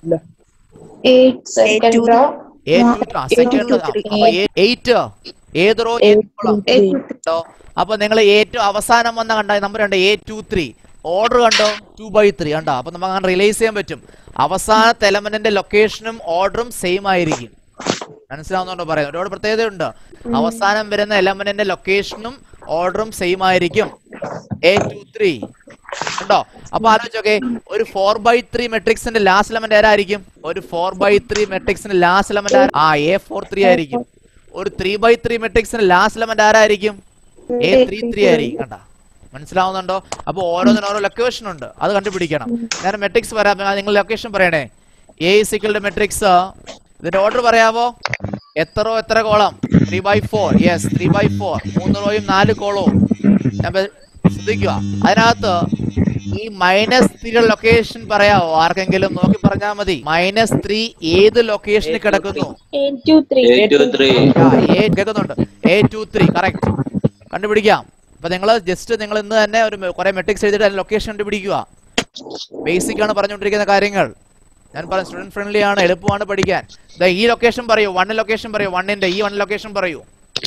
eight second row A two second eight ഏത് റോ ഏത് കോളം കേട്ടോ അപ്പൊ നിങ്ങൾ ഏറ്റവും അവസാനം വന്ന കണ്ട നമ്പർ കണ്ട എ ടു ത്രീ ഓർഡർ കണ്ടോ ടു ബൈ ത്രീ കണ്ടോ അപ്പൊ നമുക്ക് അങ്ങനെ റിലൈസ് ചെയ്യാൻ പറ്റും അവസാനത്തെ എലമെന്റിന്റെ ലൊക്കേഷനും ഓർഡറും സെയിം ആയിരിക്കും മനസ്സിലാവുന്നുണ്ടോ പറയുന്നത് ഒരുപാട് പ്രത്യേകതയുണ്ട് അവസാനം വരുന്ന എലമെന്റിന്റെ ലൊക്കേഷനും ഓർഡറും സെയിം ആയിരിക്കും എ ടു ത്രീ ഉണ്ടോ അപ്പൊ ആലോചിച്ചോക്കെ ഒരു ഫോർ ബൈ ത്രീ മെട്രിക്സിന്റെ ലാസ്റ്റ് എലമെന്റ് ആരായിരിക്കും ഒരു ഫോർ ബൈ ത്രീ മെട്രിക്സിന്റെ ലാസ്റ്റ് എലമെന്റ് ആ എ ഫോർ ത്രീ ആയിരിക്കും ഒരു ത്രീ ബൈ ത്രീ മെട്രിക്സിന്റെ ലാസ്റ്റ് എലമെന്റ് ആരായിരിക്കും എ ത്രീ ത്രീ ആയിരിക്കും കണ്ട മനസ്സിലാവുന്നുണ്ടോ അപ്പൊ ഓരോന്നിനും ഓരോ ലൊക്കേഷൻ ഉണ്ട് അത് കണ്ടുപിടിക്കണം ഞാൻ മെട്രിക്സ് പറയാം ആ, നിങ്ങൾ ലൊക്കേഷൻ പറയണേ എ സിക്കളുടെ മെട്രിക്സ് ഇതിന്റെ ഓർഡർ പറയാവോ എത്ര റോ എത്ര column three by four yes three by four മൂന്ന് റോയും നാല് കോളവും ഞാൻ പ- ശ്രദ്ധിക്കുക അതിനകത്ത് ഈ മൈനസ് ത്രീയുടെ ലൊക്കേഷൻ പറയാവോ ആർക്കെങ്കിലും നോക്കി പറഞ്ഞാൽ മതി മൈനസ് ത്രീ ഏത് ലൊക്കേഷനിൽ കിടക്കുന്നു Eight two three. Eight two three. ആ, A കേൾക്കുന്നുണ്ട് എ ടു ത്രീ കറക്റ്റ് കണ്ടുപിടിക്കാം അപ്പൊ നിങ്ങൾ ജസ്റ്റ് നിങ്ങൾ ഇന്ന് തന്നെ ഒരു കുറെ മെട്രിക്സ് എഴുതിയിട്ട് അതിന്റെ ലൊക്കേഷൻ കണ്ടുപിടിക്കുക ബേസിക് ആണ് പറഞ്ഞുകൊണ്ടിരിക്കുന്ന കാര്യങ്ങൾ ഞാൻ പറഞ്ഞ സ്റ്റുഡന്റ് ഫ്രണ്ട്ലി ആണ് എളുപ്പമാണ് പഠിക്കാൻ ദാ ഈ ലൊക്കേഷൻ പറയൂ വൺ ലൊക്കേഷൻ പറയൂ വണ്ണിന്റെ ഈ വൺ ലൊക്കേഷൻ പറയൂ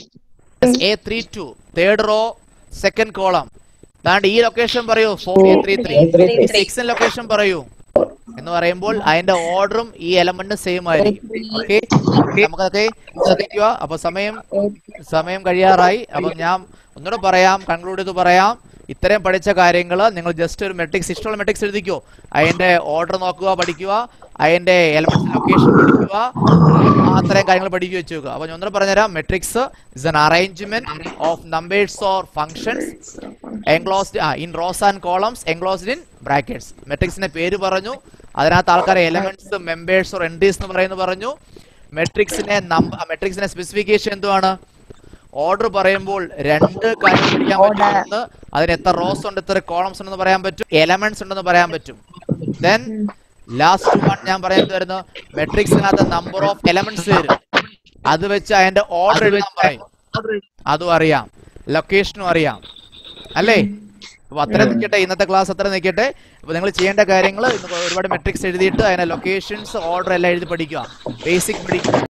A three two third row second column ദാണ്ട് ഈ ലൊക്കേഷൻ പറയൂ four A three three six location പറയൂ എന്ന് പറയുമ്പോൾ അതിന്റെ ഓർഡറും ഈ എലമെന്റ് സെയിം ആയിരിക്കും ഓക്കെ നമുക്കതൊക്കെ ശ്രദ്ധിക്കുക അപ്പൊ സമയം സമയം കഴിയാറായി അപ്പൊ ഞാൻ ഒന്നുകൂടെ പറയാം കൺക്ലൂഡ് ചെയ്ത് പറയാം ഇത്രയും പഠിച്ച കാര്യങ്ങൾ നിങ്ങൾ ജസ്റ്റ് ഒരു മെട്രിക്സ് ഇഷ്ടമുള്ള മെട്രിക്സ് എഴുതിക്കോ അതിന്റെ ഓർഡർ നോക്കുക പഠിക്കുക അതിന്റെ എലമെന്റ് ലൊക്കേഷൻ പഠിക്കുക അത്രയും കാര്യങ്ങൾ പഠിക്കുക വെച്ച് നോക്കുക അപ്പൊ ഞാൻ ഒന്നുകൂടെ പറഞ്ഞുതരാം matrix is an arrangement of numbers or functions enclosed in rows and columns enclosed in brackets മെട്രിക്സിന്റെ പേര് പറഞ്ഞു അതിനകത്ത് ആൾക്കാരെ എലമെന്റ്സ് മെമ്പേഴ്സ് ഓർ എൻട്രീസ് എന്ന് പറയുന്നു പറഞ്ഞു മെട്രിക്സിനെ നമ്പർ മെട്രിക്സിന്റെ സ്പെസിഫിക്കേഷൻ എന്തുവാണ് ഓർഡർ പറയുമ്പോൾ രണ്ട് കാര്യം പഠിക്കാൻ പറ്റും ഒന്ന് അതിന് എത്ര റോസ് ഉണ്ട് എത്ര കോളംസ് ഉണ്ടെന്ന് പറയാൻ പറ്റും എലമെന്റ്സ് ഉണ്ടെന്ന് പറയാൻ പറ്റും ദെൻ ലാസ്റ്റ് വൺ ഞാൻ പറയാൻ വരുന്നു മെട്രിക്സിനകത്ത് നമ്പർ ഓഫ് എലമെന്റ്സ് വരും അത് വെച്ച് അതിന്റെ ഓർഡർ എഴുതാൻ പറയും അതും അറിയാം ലൊക്കേഷനും അറിയാം അല്ലേ അപ്പൊ അത്ര നിൽക്കട്ടെ ഇന്നത്തെ ക്ലാസ് അത്ര നിൽക്കട്ടെ അപ്പൊ നിങ്ങൾ ചെയ്യേണ്ട കാര്യങ്ങൾ ഒരുപാട് മെട്രിക്സ് എഴുതിയിട്ട് അതിന്റെ ലൊക്കേഷൻസ് ഓർഡർ എല്ലാം എഴുതി പഠിക്കുക ബേസിക് പഠിക്കുക